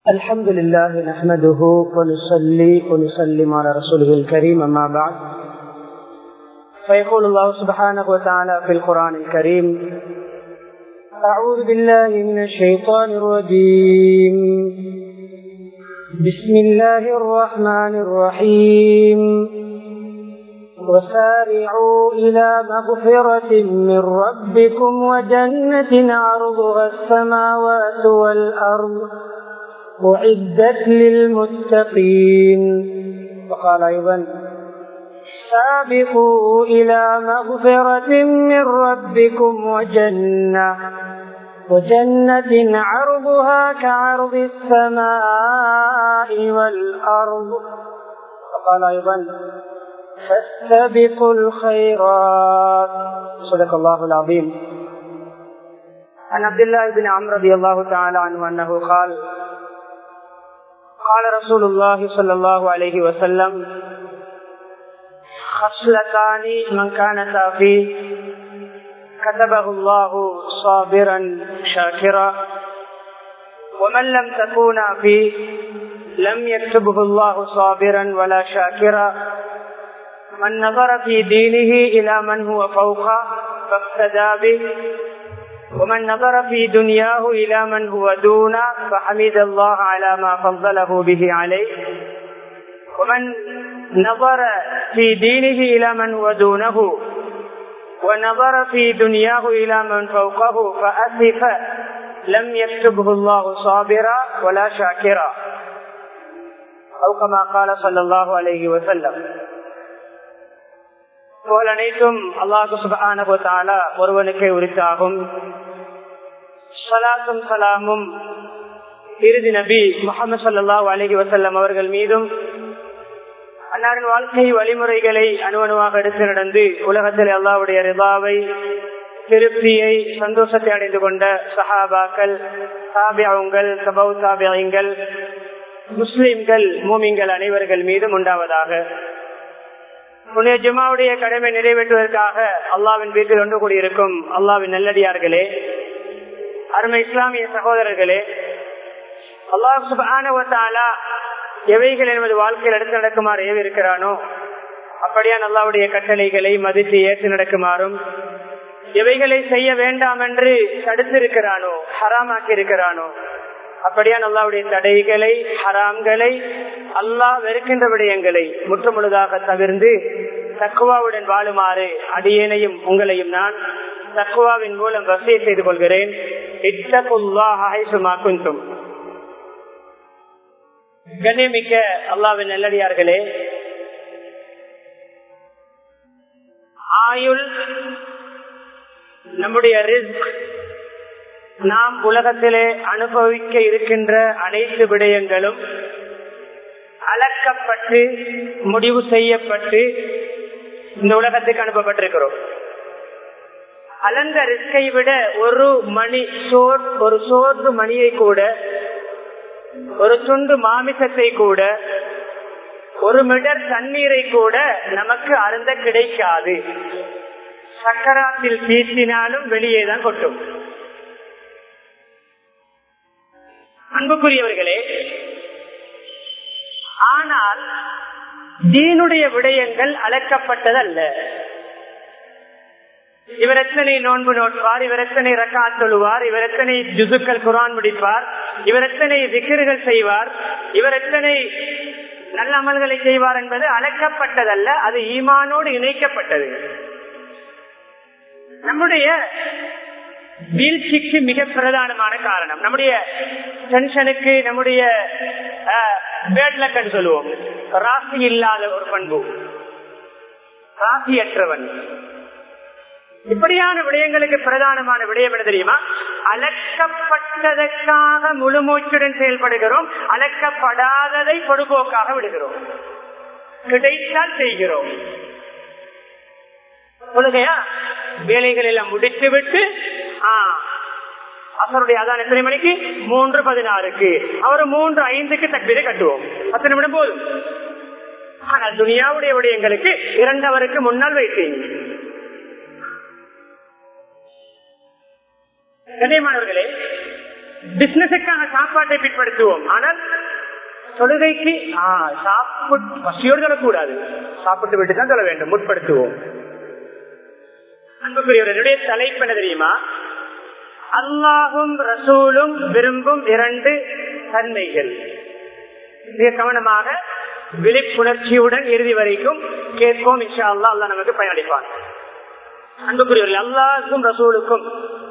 الحمد لله نحمده ونصلي ونسلم على رسوله الكريم أما بعد فيقول الله سبحانه وتعالى في القرآن الكريم أعوذ بالله من الشيطان الرجيم بسم الله الرحمن الرحيم وسارعوا إلى مغفرة من ربكم وجنة عرضها السماوات والأرض أعدت للمتقين وقال أيضا سابقوا إلى مغفرة من ربكم وجنة وجنة عرضها كعرض السماء والأرض وقال أيضا فاستبقوا الخيرات صدق الله العظيم عن عبد الله بن عمرو رضي الله تعالى عنه أنه قال قال رسول الله صلى الله عليه وسلم خصلتان من كانتا فيه كتبه الله صابرا شاكرا ومن لم تكونا فيه لم يكتبه الله صابرا ولا شاكرا من نظر في دينه إلى من هو فوقه فاقتدى به ومن نظر في دنياه إلى من هو دونه فحمد الله على ما فضله به عليه ومن نظر في دينه إلى من هو دونه ونظر في دنياه إلى من فوقه فأسف لم يكتبه الله صابرا ولا شاكرا أو كما قال صلى الله عليه وسلم போல் அனைத்தும் அல்லாஹு சுபான ஒருவனுக்கே உரித்தாகும் சலாத்தும் சலாமும் இறுதி நபி முகமது சல்லாஹ் அலஹி வசல்லம் அவர்கள் மீதும் அன்னாரின் வாழ்க்கை வழிமுறைகளை அணுவணுவாக எடுத்து நடந்து உலகத்தில் அல்லாவுடைய ரிபாவை திருப்தியை சந்தோஷத்தை அடைந்து கொண்ட சஹாபாக்கள் தாபியாவுங்கள் சபௌ தாபியங்கள் முஸ்லிம்கள் மூமிங்கள் அனைவர்கள் மீதும் உண்டாவதாக புனித ஜுமாவுடைய கடமை நிறைவேற்றுவதற்காக அல்லாவின் வீட்டில் ஒன்று கூடியிருக்கும் அல்லாவின் நல்லடியார்களே அருமை இஸ்லாமிய சகோதரர்களே அல்லாஹ் எவைகள் என்பது வாழ்க்கையில் எடுத்து நடக்குமாறு ஏவி இருக்கிறானோ அப்படியா அல்லாவுடைய கட்டளைகளை மதித்து ஏற்று நடக்குமாறும் எவைகளை செய்ய வேண்டாம் என்று தடுத்திருக்கிறானோ ஹராமாக்கி இருக்கிறானோ அப்படியா அல்லாவுடைய தடைகளை ஹராம்களை அல்லாஹ் வெறுக்கின்ற விடயங்களை முற்றுமுழுதாக தவிர்ந்து தக்குவாவுடன் வாழுமாறு அடியேனையும் உங்களையும் நான் தக்குவாவின் மூலம் வசதியை செய்து கொள்கிறேன் கண்ணியமிக்க அல்லாவின் நல்லடியார்களே ஆயுள் நம்முடைய ரிஸ்க் நாம் உலகத்திலே அனுபவிக்க இருக்கின்ற அனைத்து விடயங்களும் அளக்கப்பட்டு முடிவு செய்யப்பட்டு இந்த உலகத்துக்கு அனுப்பப்பட்டிருக்கிறோம் அளந்த ரிஸ்கை விட ஒரு மணி சோர் ஒரு சோர்ந்து மணியை கூட ஒரு துண்டு மாமிசத்தை கூட ஒரு மிடர் தண்ணீரை கூட நமக்கு அருந்த கிடைக்காது சக்கராத்தில் பீசினாலும் வெளியே தான் கொட்டும் அன்புக்குரியவர்களே ஆனால் தீனுடைய விடயங்கள் அளக்கப்பட்டதல்ல இவர் எத்தனை நோன்பு நோட்பார் இவர் எத்தனை ரக்கா சொல்லுவார் இவர் எத்தனை ஜுசுக்கள் குரான் முடிப்பார் இவர் எத்தனை விக்கிர்கள் செய்வார் இவர் எத்தனை நல்ல அமல்களை செய்வார் என்பது அளக்கப்பட்டதல்ல அது ஈமானோடு இணைக்கப்பட்டது நம்முடைய வீழ்ச்சிக்கு மிக பிரதானமான காரணம் நம்முடைய டென்ஷனுக்கு நம்முடைய பேட்லக்கன் சொல்லுவோம் ராசி இல்லாத ஒரு பண்பு ராசியற்றவன் இப்படியான விடயங்களுக்கு பிரதானமான விடயம் என்ன தெரியுமா அலக்கப்பட்டதற்காக முழு மூச்சுடன் செயல்படுகிறோம் அலக்கப்படாததை பொடுபோக்காக விடுகிறோம் கிடைத்தால் செய்கிறோம் சொல்லுகையா வேலைகள் எல்லாம் முடித்து விட்டு அசருடைய அதான் எத்தனை மணிக்கு மூன்று பதினாறுக்கு அவர் மூன்று ஐந்துக்கு தக்பீரை கட்டுவோம் பத்து நிமிடம் போதும் ஆனால் துனியாவுடைய விடயங்களுக்கு இரண்டவருக்கு முன்னால் வைத்தீங்க கண்ணியமானவர்களே பிசினஸுக்காக சாப்பாட்டை பிற்படுத்துவோம் ஆனால் தொழுகைக்கு சாப்பிட்டு பசியோடு சொல்லக்கூடாது சாப்பிட்டு விட்டு தான் சொல்ல வேண்டும் முற்படுத்துவோம் அன்புக்குரியவர்களுடைய தலைப்பு என்ன தெரியுமா அல்லாஹும் ரசூலும் விரும்பும் இரண்டு தன்மைகள் மிக கவனமாக விழிப்புணர்ச்சியுடன் இறுதி வரைக்கும் கேட்போம் இன்ஷா அல்லா அல்லா நமக்கு பயனளிப்பான் அன்புக்குரியவர்கள் அல்லாஹும் ரசூலுக்கும்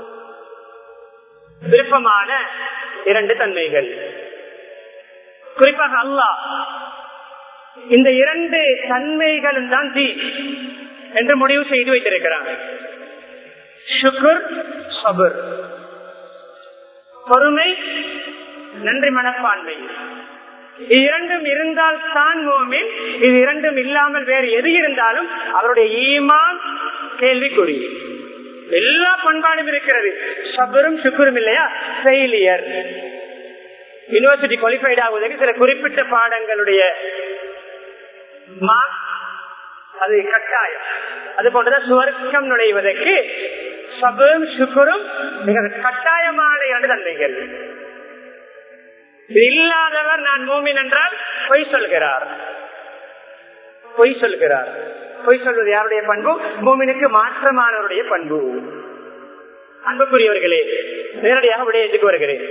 விருப்பமான இரண்டு தன்மைகள் குறிப்பாக அல்லாஹ் இந்த இரண்டு தன்மைகளும் தான் தீ என்று முடிவு செய்து வைத்திருக்கிறார் சுக்குர் சபுர் பொறுமை நன்றி மனப்பான்மை இரண்டும் இருந்தால் தான் மோமின் இது இரண்டும் இல்லாமல் வேறு எது இருந்தாலும் அவருடைய ஈமான் கேள்விக்குறி எல்லா பண்பாடும் இருக்கிறது சபரும் சுக்குரும் இல்லையா ஃபெயிலியர் யூனிவர்சிட்டி குவாலிஃபைட் ஆகுவதற்கு சில குறிப்பிட்ட பாடங்களுடைய மார்க் அது கட்டாயம் அது போன்றதான் சுவர்க்கம் நுழைவதற்கு சபரும் சுக்குரும் மிக கட்டாயமான இரண்டு தன்மைகள் இல்லாதவர் நான் மூமின் என்றால் பொய் சொல்கிறார் பொய் சொல்கிறார் பொய் சொல்வது யாருடைய பண்பு மூமினுக்கு மாற்றமானவருடைய பண்பு அன்புக்குரியவர்களே நேரடியாக விடயத்துக்கு வருகிறேன்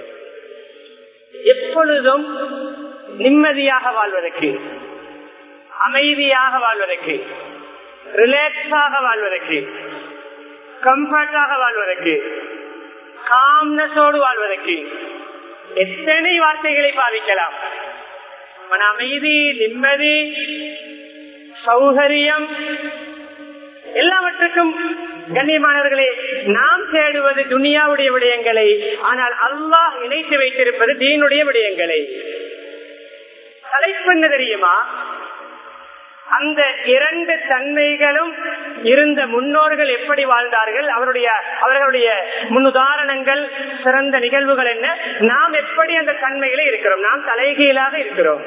எப்பொழுதும் நிம்மதியாக வாழ்வதற்கு அமைதியாக வாழ்வதற்கு ரிலாக்ஸாக வாழ்வதற்கு கம்ஃபர்டாக வாழ்வதற்கு காம்னஸோடு வாழ்வதற்கு எத்தனை வார்த்தைகளை பாவிக்கலாம் மன அமைதி நிம்மதி சௌகரியம் எல்லாவற்றுக்கும் கண்ணியமானவர்களே நாம் தேடுவது துனியாவுடைய விடயங்களை ஆனால் அல்லாஹ் இணைத்து வைத்திருப்பது தீனுடைய விடயங்களை தலைப்பு என்ன தெரியுமா அந்த இரண்டு தன்மைகளும் இருந்த முன்னோர்கள் எப்படி வாழ்ந்தார்கள் அவருடைய அவர்களுடைய முன்னுதாரணங்கள் சிறந்த நிகழ்வுகள் என்ன நாம் எப்படி அந்த தன்மையில இருக்கிறோம் நாம் தலைகீழாக இருக்கிறோம்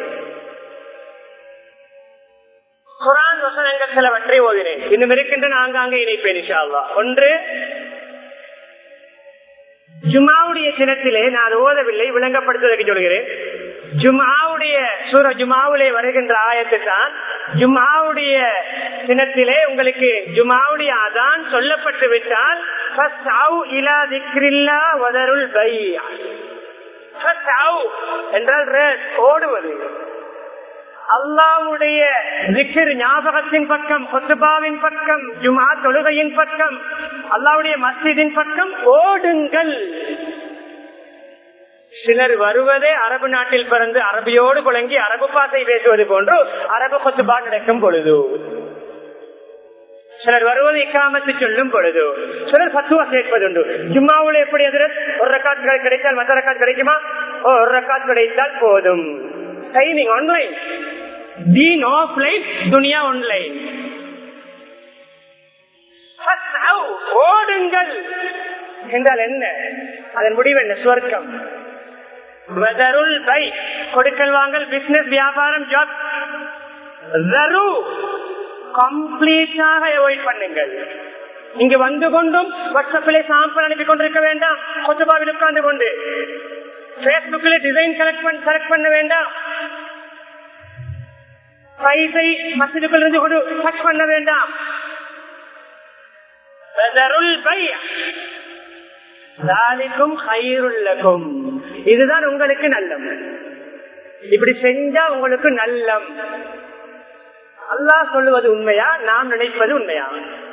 குரான் வசனங்கள் சிலவற்றை ஓதினேன் இன்னும் இருக்கின்ற நாங்காங்க இணைப்பேன் இஷாவா ஒன்று ஜுமாவுடைய தினத்திலே நான் அது ஓதவில்லை விளங்கப்படுத்துவதற்கு சொல்கிறேன் ஜுமாவுடைய சூர ஜுமாவிலே வருகின்ற ஆயத்து தான் ஜுமாவுடைய தினத்திலே உங்களுக்கு ஜுமாவுடைய அதான் சொல்லப்பட்டு விட்டால் என்றால் ஓடுவது அல்லாவுடைய திக்கிர் ஞாபகத்தின் பக்கம் கொத்துபாவின் பக்கம் ஜுமா தொழுகையின் பக்கம் அல்லாவுடைய மஸ்ஜிதின் பக்கம் ஓடுங்கள் சிலர் வருவதே அரபு நாட்டில் பிறந்து அரபியோடு குழங்கி அரபு பாசை பேசுவது போன்று அரபு கொத்துபா நடக்கும் பொழுது சிலர் வருவது இக்காமத்து சொல்லும் பொழுது சிலர் பத்துவா கேட்பதுண்டு ஜும்மாவுல எப்படி எதிர ஒரு ரக்காத் கிடைத்தால் மற்ற ரக்காத் கிடைக்குமா ஒரு ரக்காத் கிடைத்தால் போதும் டைமிங் ஆன்லைன் தீன் ஆஃப்லைன் துனியா ஆன்லைன் ஓடுங்கள் என்றால் என்ன அதன் முடிவு என்ன சுவர்க்கம் பை கொடுக்கல் வாங்கல் பிசினஸ் வியாபாரம் ஜாப் கம்ப்ளீட்டாக அவாய்ட் பண்ணுங்கள் இங்க வந்து கொண்டும் வாட்ஸ்அப்பிலே சாம்பிள் அனுப்பி கொண்டிருக்க வேண்டாம் கொத்தபாவில் உட்கார்ந்து கொண்டு பேஸ்புக்ல டிசைன் செலக்ட் பண்ண செலக்ட் பண்ண வேண்டாம் பிரைஸை மசிதுக்குள் இருந்து கொண்டு சர்ச் பண்ண வேண்டாம் இதுதான் உங்களுக்கு நல்லம் இப்படி செஞ்சா உங்களுக்கு நல்லம் அல்லாஹ் சொல்லுவது உண்மையா நாம் நினைப்பது உண்மையா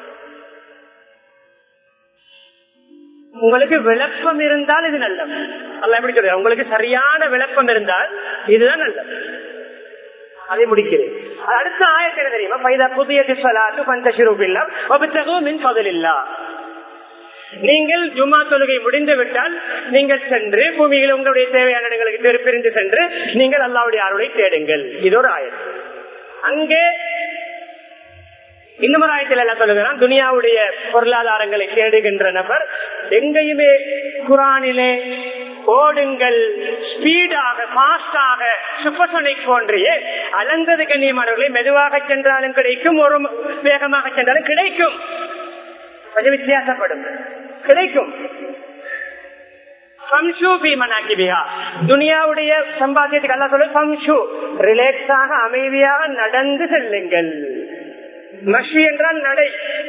உங்களுக்கு விளப்பம் இருந்தால் இது நல்லம் அல்ல எப்படி சொல்ற உங்களுக்கு சரியான விளப்பம் இருந்தால் இதுதான் நல்லம் அதை முடிக்கிறேன் அடுத்த ஆயத்தில் தெரியுமா பைதா புதிய திசலாத்து பந்தசிரூபில்லாம் மின் பதிலில்லா நீங்கள் ஜுமா தொழுகை முடிந்து விட்டால் நீங்கள் சென்று பூமியில் உங்களுடைய தேவையான இடங்களுக்கு பிரிந்து சென்று நீங்கள் அல்லாவுடைய அருளை தேடுங்கள் இது ஒரு ஆயத்து அங்கே இன்னும் ஆயத்தில் என்ன சொல்லுகிறான் துனியாவுடைய பொருளாதாரங்களை தேடுகின்ற நபர் எங்கேயுமே குரானிலே ஓடுங்கள் ஸ்பீடாக பாஸ்டாக சுப்பசோனிக் போன்றையே அலந்தது கண்ணியமானவர்களை மெதுவாக சென்றாலும் கிடைக்கும் ஒரு வேகமாக சென்றாலும் கிடைக்கும் கொஞ்சம் வித்தியாசப்படும் கிடைக்கும் துனியாவுடைய சம்பாத்தியத்துக்கு அல்லா சொல்லு சம்ஷு ரிலாக்ஸாக அமைதியாக நடந்து செல்லுங்கள் மஷி என்றால் நடை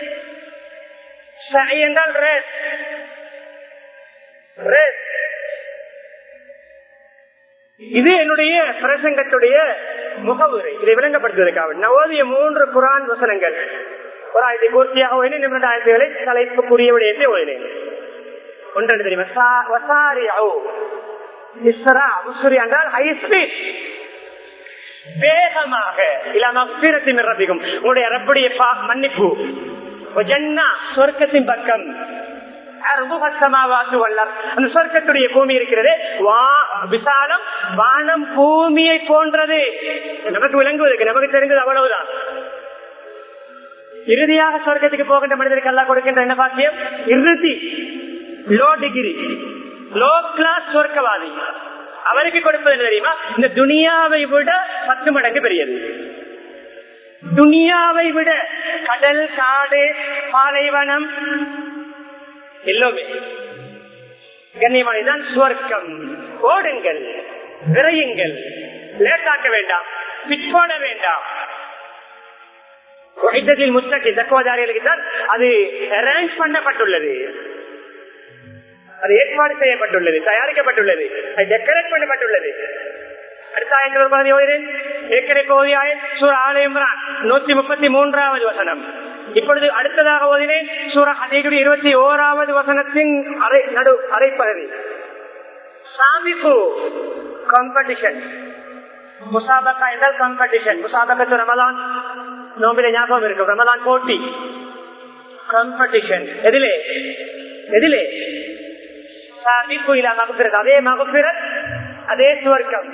சை என்றால் ரேஸ் ரேஸ் இது என்னுடைய பிரசங்கத்துடைய முகவுரை இதை விளங்கப்படுத்துவதற்காக நான் ஓதிய மூன்று குரான் வசனங்கள் ஒரு ஆயிரத்தி பூர்த்தியாக ஓதினேன் நிமிட ஆயிரத்திகளை தலைப்புக்குரிய விடயத்தை ஓதினேன் ஒன்று தெரியுமா வசாரி இஸ்ரா உசுரி என்றால் ஹை ஸ்பீட் வேகமாக இல்லாம ரப்பிக்கும் உங்களுடைய ரப்புடைய மன்னிப்பு சொர்க்கத்தின் பக்கம் அந்த சொர்க்கத்துடைய பூமி இருக்கிறது விசாலம் வானம் பூமியை போன்றது நமக்கு விளங்குவதற்கு நமக்கு தெரிந்தது அவ்வளவுதான் இறுதியாக சொர்க்கத்துக்கு போகின்ற மனிதருக்கு எல்லாம் கொடுக்கின்ற என்ன பாக்கியம் இறுதி லோ டிகிரி லோ கிளாஸ் சொர்க்கவாதி அவருக்கு கொடுப்பது என்ன தெரியுமா இந்த துனியாவை விட பத்து மடங்கு பெரியது துனியாவை விட கடல் காடு பாலைவனம் எல்லோமே கண்ணியமானதான் சுவர்க்கம் ஓடுங்கள் விரையுங்கள் லேட்டாக்க வேண்டாம் பிற்போட வேண்டாம் முத்தகி தக்குவதாரிகளுக்கு தான் அது அரேஞ்ச் பண்ணப்பட்டுள்ளது அது ஏற்பாடு செய்யப்பட்டுள்ளது தயாரிக்கப்பட்டுள்ளது அது டெக்கரேட் பண்ணப்பட்டுள்ளது அடுத்த ஆயிரத்தி ஏற்கனவே ஓதியாய சூர ஆலயம்ரான் நூத்தி முப்பத்தி மூன்றாவது வசனம் இப்பொழுது அடுத்ததாக ஓதினேன் சூர ஹதீகுடைய இருபத்தி ஓராவது வசனத்தின் அரை நடு அரைப்பகுதி சாமிப்பு காம்படிஷன் முசாபக்கா என்றால் காம்படிஷன் முசாபக்கத்து ரமலான் நோம்பில ஞாபகம் இருக்கும் ரமலான் போட்டி காம்படிஷன் எதிலே எதிலே சாமிப்பு இல்ல மகப்பிரத் அதே மகப்பிரத் அதே சுவர்க்கம்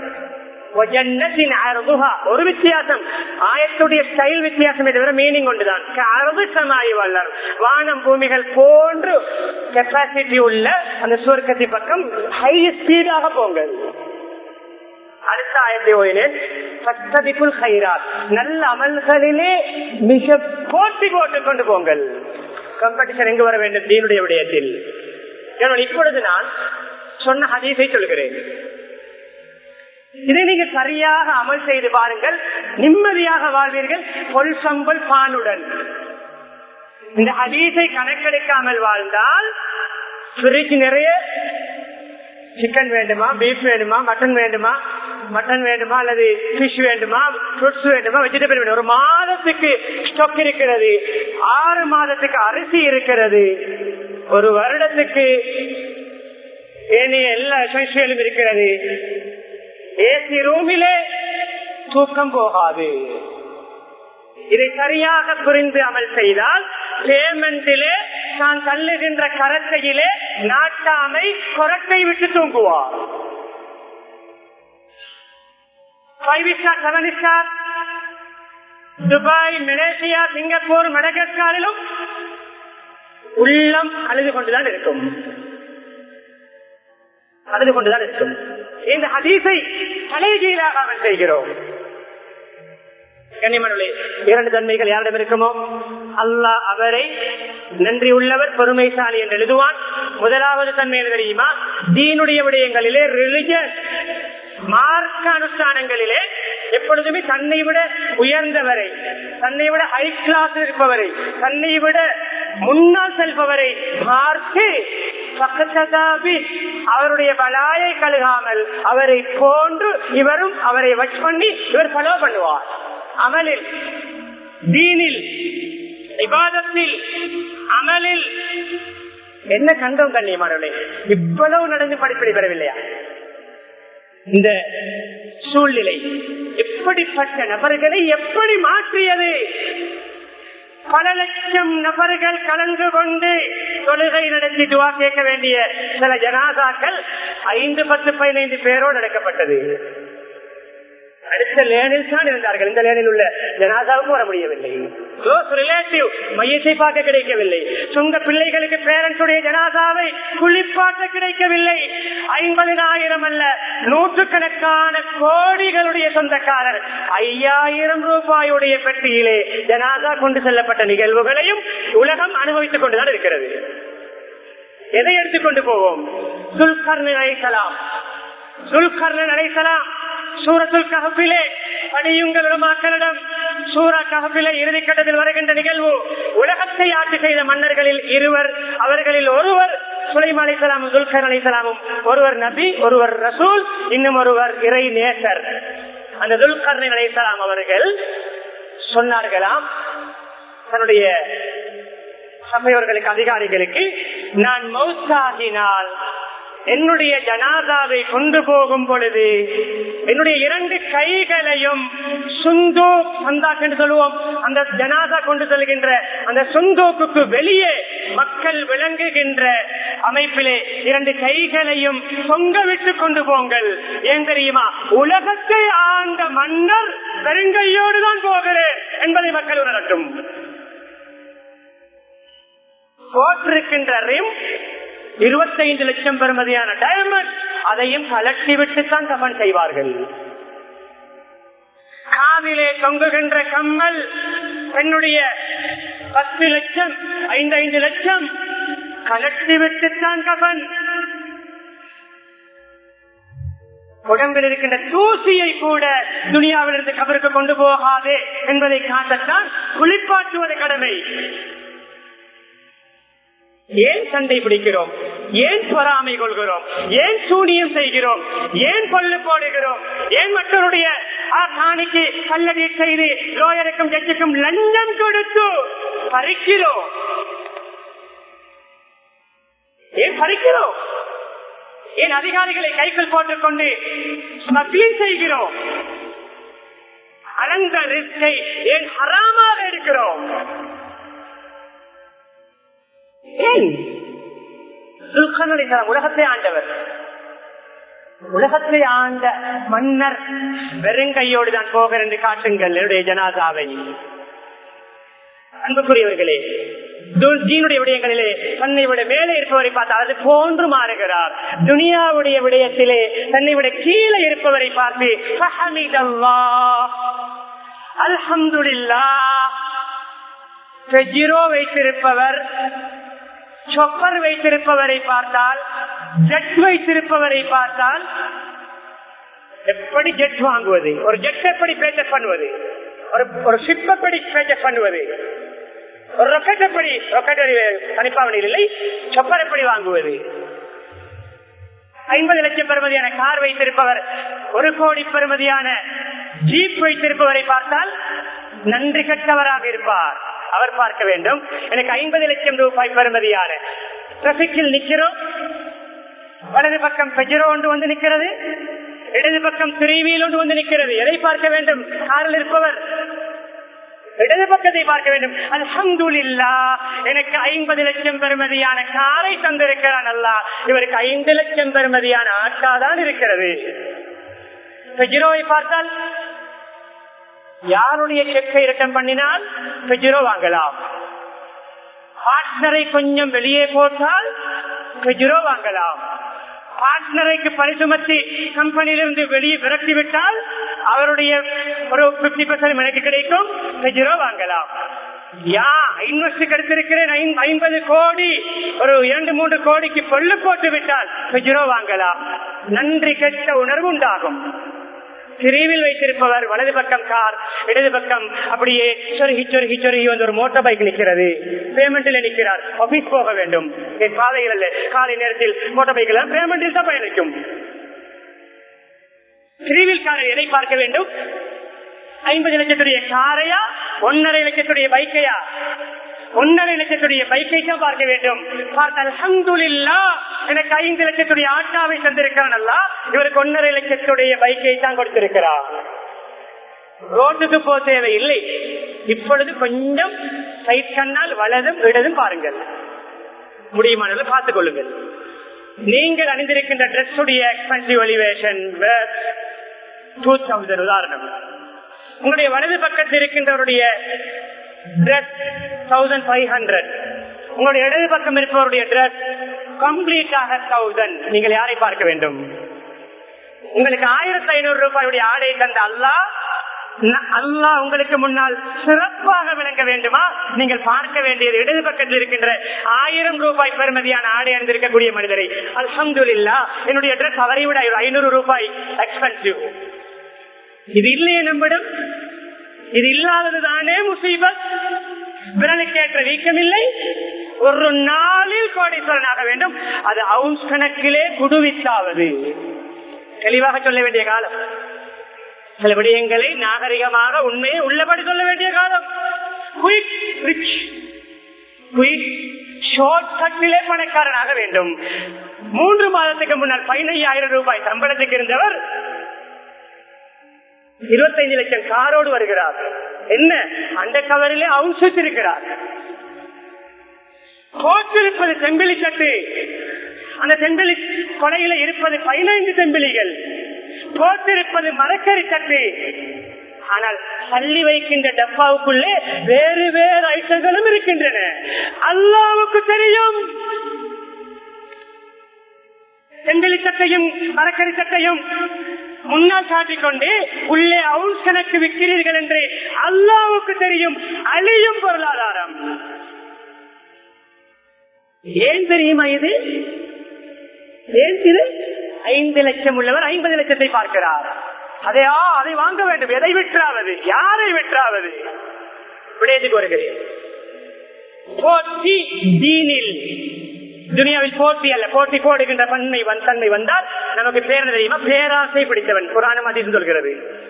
ஒரு வித்தியாசம் ஆயத்துடைய ஸ்டைல் வித்தியாசம் தவிர மீனிங் ஒன்றுதான் சமாய் வல்லர் வானம் பூமிகள் போன்று கெப்பாசிட்டி உள்ள அந்த சுவர்க்கத்தை பக்கம் ஹை ஸ்பீடாக போங்கள் அடுத்த ஆயத்தை ஓயினேன் சத்ததிக்குள் ஹைராத் நல்ல அமல்களிலே மிக போட்டி போட்டுக் கொண்டு போங்கள் கம்படிஷன் எங்கு வர வேண்டும் தீனுடைய விடயத்தில் இப்பொழுது நான் சொன்ன ஹதீஸை சொல்கிறேன் இதை நீங்க சரியாக அமல் செய்து பாருங்கள் நிம்மதியாக வாழ்வீர்கள் பொல் சம்பல் பானுடன் இந்த ஹதீஸை கணக்கெடுக்காமல் வாழ்ந்தால் ஃப்ரிட்ஜ் நிறைய சிக்கன் வேண்டுமா பீஃப் வேண்டுமா மட்டன் வேண்டுமா மட்டன் வேண்டுமா அல்லது பிஷ் வேண்டுமா ஃப்ரூட்ஸ் வேண்டுமா வெஜிடபிள் வேண்டுமா ஒரு மாதத்துக்கு ஸ்டாக் இருக்கிறது ஆறு மாதத்துக்கு அரிசி இருக்கிறது ஒரு வருடத்துக்கு ஏனைய எல்லா எசென்சியலும் இருக்கிறது ஏசி ரூமிலே தூக்கம் போகாது இதை சரியாக புரிந்து அமல் செய்தால் பேமெண்டிலே தான் தள்ளுகின்ற கரத்தையிலே நாட்டாமை கொரட்டை விட்டு தூங்குவார் five star seven star Dubai Malaysia Singapore மடகஸ்காரிலும் உள்ளம் அழுது கொண்டுதான் இருக்கும் அழுது கொண்டுதான் இருக்கும் இந்த ஹதீஸை தலைகீழாக அமல் செய்கிறோம் கண்ணிமனுடைய இரண்டு தன்மைகள் யாரிடம் இருக்குமோ அல்லாஹ் அவரை நன்றி உள்ளவர் பொறுமைசாலி என்று எழுதுவான் முதலாவது தன்மை என்ன தெரியுமா தீனுடைய விடயங்களிலே ரிலிஜியஸ் மார்க்க அனுஷ்டானங்களிலே எப்பொழுதுமே தன்னை விட உயர்ந்தவரை தன்னை விட ஹை கிளாஸ் இருப்பவரை தன்னை விட முன்னால் செல்பவரை பார்த்து அவருடைய பலாயை கழுகாமல் அவரை போன்று இவரும் அவரை வச் பண்ணி இவர் ஃபாலோ பண்ணுவார் அமலில் தீனில் விவாதத்தில் அமலில் என்ன கண்டோம் கண்ணியமானவர்களே இவ்வளவு நடந்து படிப்படி பெறவில்லையா இந்த சூழ்நிலை எப்படிப்பட்ட நபர்களை எப்படி மாற்றியது பல லட்சம் நபர்கள் கலந்து கொண்டு தொழுகை நடத்தி துவா கேட்க வேண்டிய சில ஜனாதாக்கள் ஐந்து பத்து பதினைந்து பேரோடு நடக்கப்பட்டது அடுத்த லேனில் தான் இருந்தார்கள் இந்த லேனில் உள்ள ஜனாதாவுக்கு வர முடியவில்லை ரிலேட்டிவ் மையத்தை பார்க்க கிடைக்கவில்லை சொந்த பிள்ளைகளுக்கு பேரண்ட்ஸுடைய ஜனாதாவை குளிப்பாட்ட கிடைக்கவில்லை ஐம்பதினாயிரம் அல்ல நூற்றுக்கணக்கான கோடிகளுடைய சொந்தக்காரர் ஐயாயிரம் ரூபாயுடைய பெட்டியிலே ஜனாதா கொண்டு செல்லப்பட்ட நிகழ்வுகளையும் உலகம் அனுபவித்துக் கொண்டுதான் இருக்கிறது எதை எடுத்துக்கொண்டு போவோம் சுல்கர்ணன் அழைக்கலாம் சுல்கர்ணன் அழைக்கலாம் சூரத்துல் கஹப்பிலே படியுங்கள் மக்களிடம் சூரா கஹப்பிலே இறுதி கட்டத்தில் வருகின்ற நிகழ்வு உலகத்தை ஆட்சி செய்த மன்னர்களில் இருவர் அவர்களில் ஒருவர் சுலைம் அலைசலாமும் துல்கர் அலைசலாமும் ஒருவர் நபி ஒருவர் ரசூல் இன்னும் ஒருவர் இறை நேசர் அந்த துல்கர்ணன் அலைசலாம் அவர்கள் சொன்னார்களாம் தன்னுடைய சபையோர்களுக்கு அதிகாரிகளுக்கு நான் மௌத்தாகினால் என்னுடைய ஜனாதாவை கொண்டு போகும் பொழுது என்னுடைய இரண்டு கைகளையும் சுந்து சந்தாக் என்று சொல்லுவோம் அந்த ஜனாதா கொண்டு செல்கின்ற அந்த சுந்தோக்குக்கு வெளியே மக்கள் விளங்குகின்ற அமைப்பிலே இரண்டு கைகளையும் தொங்க விட்டு கொண்டு போங்கள் ஏன் தெரியுமா உலகத்தை ஆண்ட மன்னர் பெருங்கையோடு தான் போகிறேன் என்பதை மக்கள் உணரட்டும் போட்டிருக்கின்ற ரிம் இருபத்தைந்து லட்சம் பெறுமதியான டைமண்ட் அதையும் கலட்டி விட்டுத்தான் கபன் செய்வார்கள் காதிலே தொங்குகின்ற கம்மல் பெண்ணுடைய பத்து லட்சம் ஐந்து ஐந்து லட்சம் கலட்டி விட்டுத்தான் கபன் உடம்பில் இருக்கின்ற தூசியை கூட துனியாவிலிருந்து கபருக்கு கொண்டு போகாதே என்பதை காட்டத்தான் குளிப்பாட்டுவது கடமை ஏன் சண்டை பிடிக்கிறோம் ஏன் பொறாமை கொள்கிறோம் ஏன் சூனியம் செய்கிறோம் ஏன் கொள்ளு போடுகிறோம் ஏன் மற்றவருடைய காணிக்கு கல்லடி செய்து லோயருக்கும் ஜட்ஜுக்கும் லஞ்சம் கொடுத்து பறிக்கிறோம் ஏன் பறிக்கிறோம் ஏன் அதிகாரிகளை கைக்குள் போட்டுக் கொண்டு ஸ்மக்லிங் செய்கிறோம் அலந்த ரிஸ்கை ஏன் ஹராமாக எடுக்கிறோம் ஏன் உலகத்தை ஆண்டவர் உலகத்தை ஆண்ட மன்னர் வெறுங்கையோடு தான் போகிற என்று காட்டுங்கள் என்னுடைய ஜனாதாவை அன்புக்குரியவர்களே தீனுடைய விடயங்களிலே தன்னை விட மேலே இருப்பவரை பார்த்து அது போன்று மாறுகிறார் துனியாவுடைய விடயத்திலே தன்னை விட கீழே இருப்பவரை பார்த்து அல்ஹம்துல்லா ஜீரோ வைத்திருப்பவர் சொப்பர் வைத்திருப்பவரை பார்த்தால் ஜெட் வைத்திருப்பவரை பார்த்தால் எப்படி ஜெட் வாங்குவது ஒரு ஜெட் எப்படி பேச்ச பண்ணுவது ஒரு ஒரு ஷிப் எப்படி பேச்ச பண்ணுவது ஒரு ரொக்கெட் எப்படி ரொக்கெட் தனிப்பாவணியில் இல்லை சொப்பர் எப்படி வாங்குவது ஐம்பது லட்சம் பெறுமதியான கார் வைத்திருப்பவர் ஒரு கோடி பெறுமதியான ஜீப் வைத்திருப்பவரை பார்த்தால் நன்றி கட்டவராக இருப்பார் அவர் பார்க்க வேண்டும் எனக்கு ஐம்பது லட்சம் ரூபாய் பெறுமதியான டிராபிக்கில் நிக்கிறோம் வலது பக்கம் பெஜரோ ஒன்று வந்து நிற்கிறது இடது பக்கம் திரைவியில் ஒன்று வந்து நிற்கிறது எதை பார்க்க வேண்டும் காரில் இருப்பவர் இடது பக்கத்தை பார்க்க வேண்டும் அல்ஹம்துல்லா எனக்கு ஐம்பது லட்சம் பெறுமதியான காரை தந்திருக்கிறான் அல்ல இவருக்கு ஐந்து லட்சம் பெறுமதியான ஆட்டா தான் இருக்கிறது பெஜிரோவை பார்த்தால் யாருடைய செக்கை ரிட்டன் பண்ணினால் பெஜிரோ வாங்கலாம் பார்ட்னரை கொஞ்சம் வெளியே போட்டால் பெஜிரோ வாங்கலாம் பார்ட்னரைக்கு பரிசுமத்தி கம்பெனியிலிருந்து வெளியே விரட்டி விட்டால் அவருடைய ஒரு பிப்டி பர்சன்ட் எனக்கு கிடைக்கும் பெஜிரோ வாங்கலாம் யா இன்வெஸ்ட் கிடைத்திருக்கிறேன் ஐம்பது கோடி ஒரு இரண்டு மூன்று கோடிக்கு பொல்லு போட்டு விட்டால் பெஜிரோ வாங்கலாம் நன்றி கெட்ட உணர்வு உண்டாகும் பிரிவில் வைத்திருப்பவர் வலது பக்கம் கார் இடது பக்கம் அப்படியே சொருகி சொருகி சொருகி வந்து ஒரு மோட்டார் பைக் நிற்கிறது பேமெண்ட்ல நிற்கிறார் ஆபீஸ் போக வேண்டும் என் பாதையில் அல்ல காலை நேரத்தில் மோட்டார் பைக்ல பேமெண்டில் தான் பயணிக்கும் பிரிவில் காரை எதை பார்க்க வேண்டும் ஐம்பது லட்சத்துடைய காரையா ஒன்னரை லட்சத்துடைய பைக்கையா ஒன்னரை லட்சத்துடைய பைக்கை தான் பார்க்க வேண்டும் பார்த்தால் அல்ஹம்துலில்லா எனக்கு ஐந்து லட்சத்துடைய ஆட்டாவை தந்திருக்கிறான் அல்ல இவருக்கு ஒன்னரை லட்சத்துடைய பைக்கை தான் கொடுத்திருக்கிறார் ரோட்டுக்கு போக தேவையில்லை இப்பொழுது கொஞ்சம் சைட் கண்ணால் வலதும் இடதும் பாருங்கள் முடியுமானது பார்த்துக் கொள்ளுங்கள் நீங்கள் அணிந்திருக்கின்ற ட்ரெஸ் உடைய எக்ஸ்பென்சிவ் எலிவேஷன் டூ தௌசண்ட் உதாரணம் உங்களுடைய வலது பக்கத்தில் இருக்கின்றவருடைய ட்ரெஸ் தௌசண்ட் ஃபைவ் ஹண்ட்ரட் உங்களுடைய இடது பக்கம் இருப்பவருடைய ட்ரெஸ் கம்ப்ளீட்டாக தௌசண்ட் நீங்கள் யாரை பார்க்க வேண்டும் உங்களுக்கு ஆயிரத்தி ஐநூறு ரூபாயுடைய ஆடை தந்த அல்லா அல்லாஹ் உங்களுக்கு முன்னால் சிறப்பாக விளங்க வேண்டுமா நீங்கள் பார்க்க வேண்டியது இடது பக்கத்தில் இருக்கின்ற ஆயிரம் ரூபாய் பெறுமதியான ஆடை அணிந்திருக்கக்கூடிய மனிதரை அல்ஹம்துலில்லா என்னுடைய ட்ரெஸ் அவரை விட ஐநூறு ரூபாய் எக்ஸ்பென்சிவ் இது இல்லையே நம்மிடம் இது இல்லாததுதானே முசீபத் விரலுக்கேற்ற வீக்கம் இல்லை ஒரு நாளில் கோடீஸ்வரனாக வேண்டும் அது அவுன்ஸ் கணக்கிலே குடுவித்தாவது தெளிவாக சொல்ல வேண்டிய காலம் சில விடயங்களை நாகரிகமாக உண்மையை உள்ளபடி சொல்ல வேண்டிய காலம் குயிக் ரிச் குயிக் ஷார்ட் கட்டிலே பணக்காரனாக வேண்டும் மூன்று மாதத்துக்கு முன்னால் பதினையாயிரம் ரூபாய் சம்பளத்துக்கு இருந்தவர் இருபத்தைந்து லட்சம் காரோடு வருகிறார் என்ன அந்த கவரிலே அவுன்ஸ் வச்சிருக்கிறார் போட்டிருப்பது செம்பிலி சட்டு அந்த செம்பிலி கொலையில இருப்பது பதினைந்து செம்பிலிகள் போட்டிருப்பது மரக்கறி சட்டு ஆனால் பள்ளி வைக்கின்ற டப்பாவுக்குள்ளே வேறு வேறு ஐட்டங்களும் இருக்கின்றன அல்லாவுக்கு தெரியும் செம்பிலி சட்டையும் மரக்கறி சட்டையும் முன்னால் காட்டிக்கொண்டு உள்ளே அவுன்ஸ் கணக்கு விற்கிறீர்கள் என்று அல்லாவுக்கு தெரியும் அழியும் பொருளாதாரம் ஏன் தெரியுமா இது ஏன் இது ஐந்து லட்சம் உள்ளவர் ஐம்பது லட்சத்தை பார்க்கிறார் அதையா அதை வாங்க வேண்டும் எதை விற்றாவது யாரை விற்றாவது விடயத்துக்கு வருகிறேன் போட்டி தீனில் துனியாவில் போட்டி அல்ல போட்டி போடுகின்ற பன்மை தன்மை வந்தால் நமக்கு பேர் தெரியுமா பேராசை பிடித்தவன் புராணம் அதில் சொல்கிறது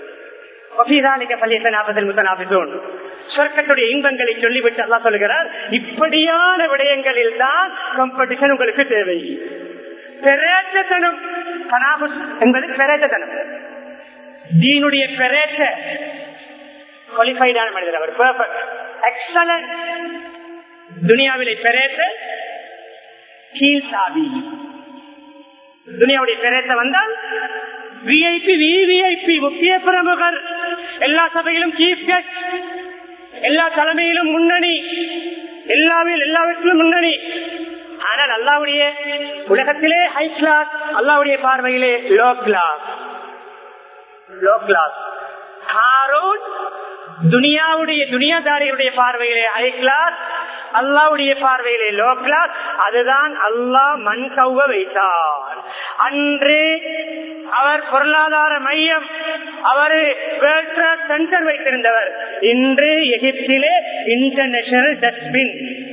சொர்க்கத்துடைய இன்பங்களை சொல்லிவிட்டு அல்லா சொல்கிறார் இப்படியான விடயங்களில் தான் காம்படிஷன் உங்களுக்கு தேவை பெரேற்றத்தனம் என்பது பெரேற்றத்தனம் தீனுடைய பெரேற்ற குவாலிஃபைடான மனிதர் அவர் பெர்ஃபெக்ட் எக்ஸலன்ட் துனியாவிலே பெரேற்ற கீழ் சாவி துனியாவுடைய பெரேற்ற வந்தால் விஐபி விவிஐபி முக்கிய பிரமுகர் எல்லா சபையிலும் சீஃப் கெஸ்ட் எல்லா தலைமையிலும் முன்னணி எல்லாவில் எல்லாவற்றிலும் முன்னணி ஆனால் அல்லாவுடைய உலகத்திலே ஹை கிளாஸ் அல்லாவுடைய பார்வையிலே லோ கிளாஸ் லோ கிளாஸ் ஹாரூன் துனியாவுடைய துனியாதாரியுடைய பார்வையிலே ஹை கிளாஸ் அல்லாவுடைய பார்வையிலே லோ கிளாஸ் அதுதான் அல்லாஹ் மண் கௌவ வைத்தார் அன்று அவர் பொருளாதார மையம் அவர் வேர்ல்ட் ட்ரேட் சென்டர் வைத்திருந்தவர் இன்று எகிப்திலே இன்டர்நேஷனல் டஸ்ட்பின்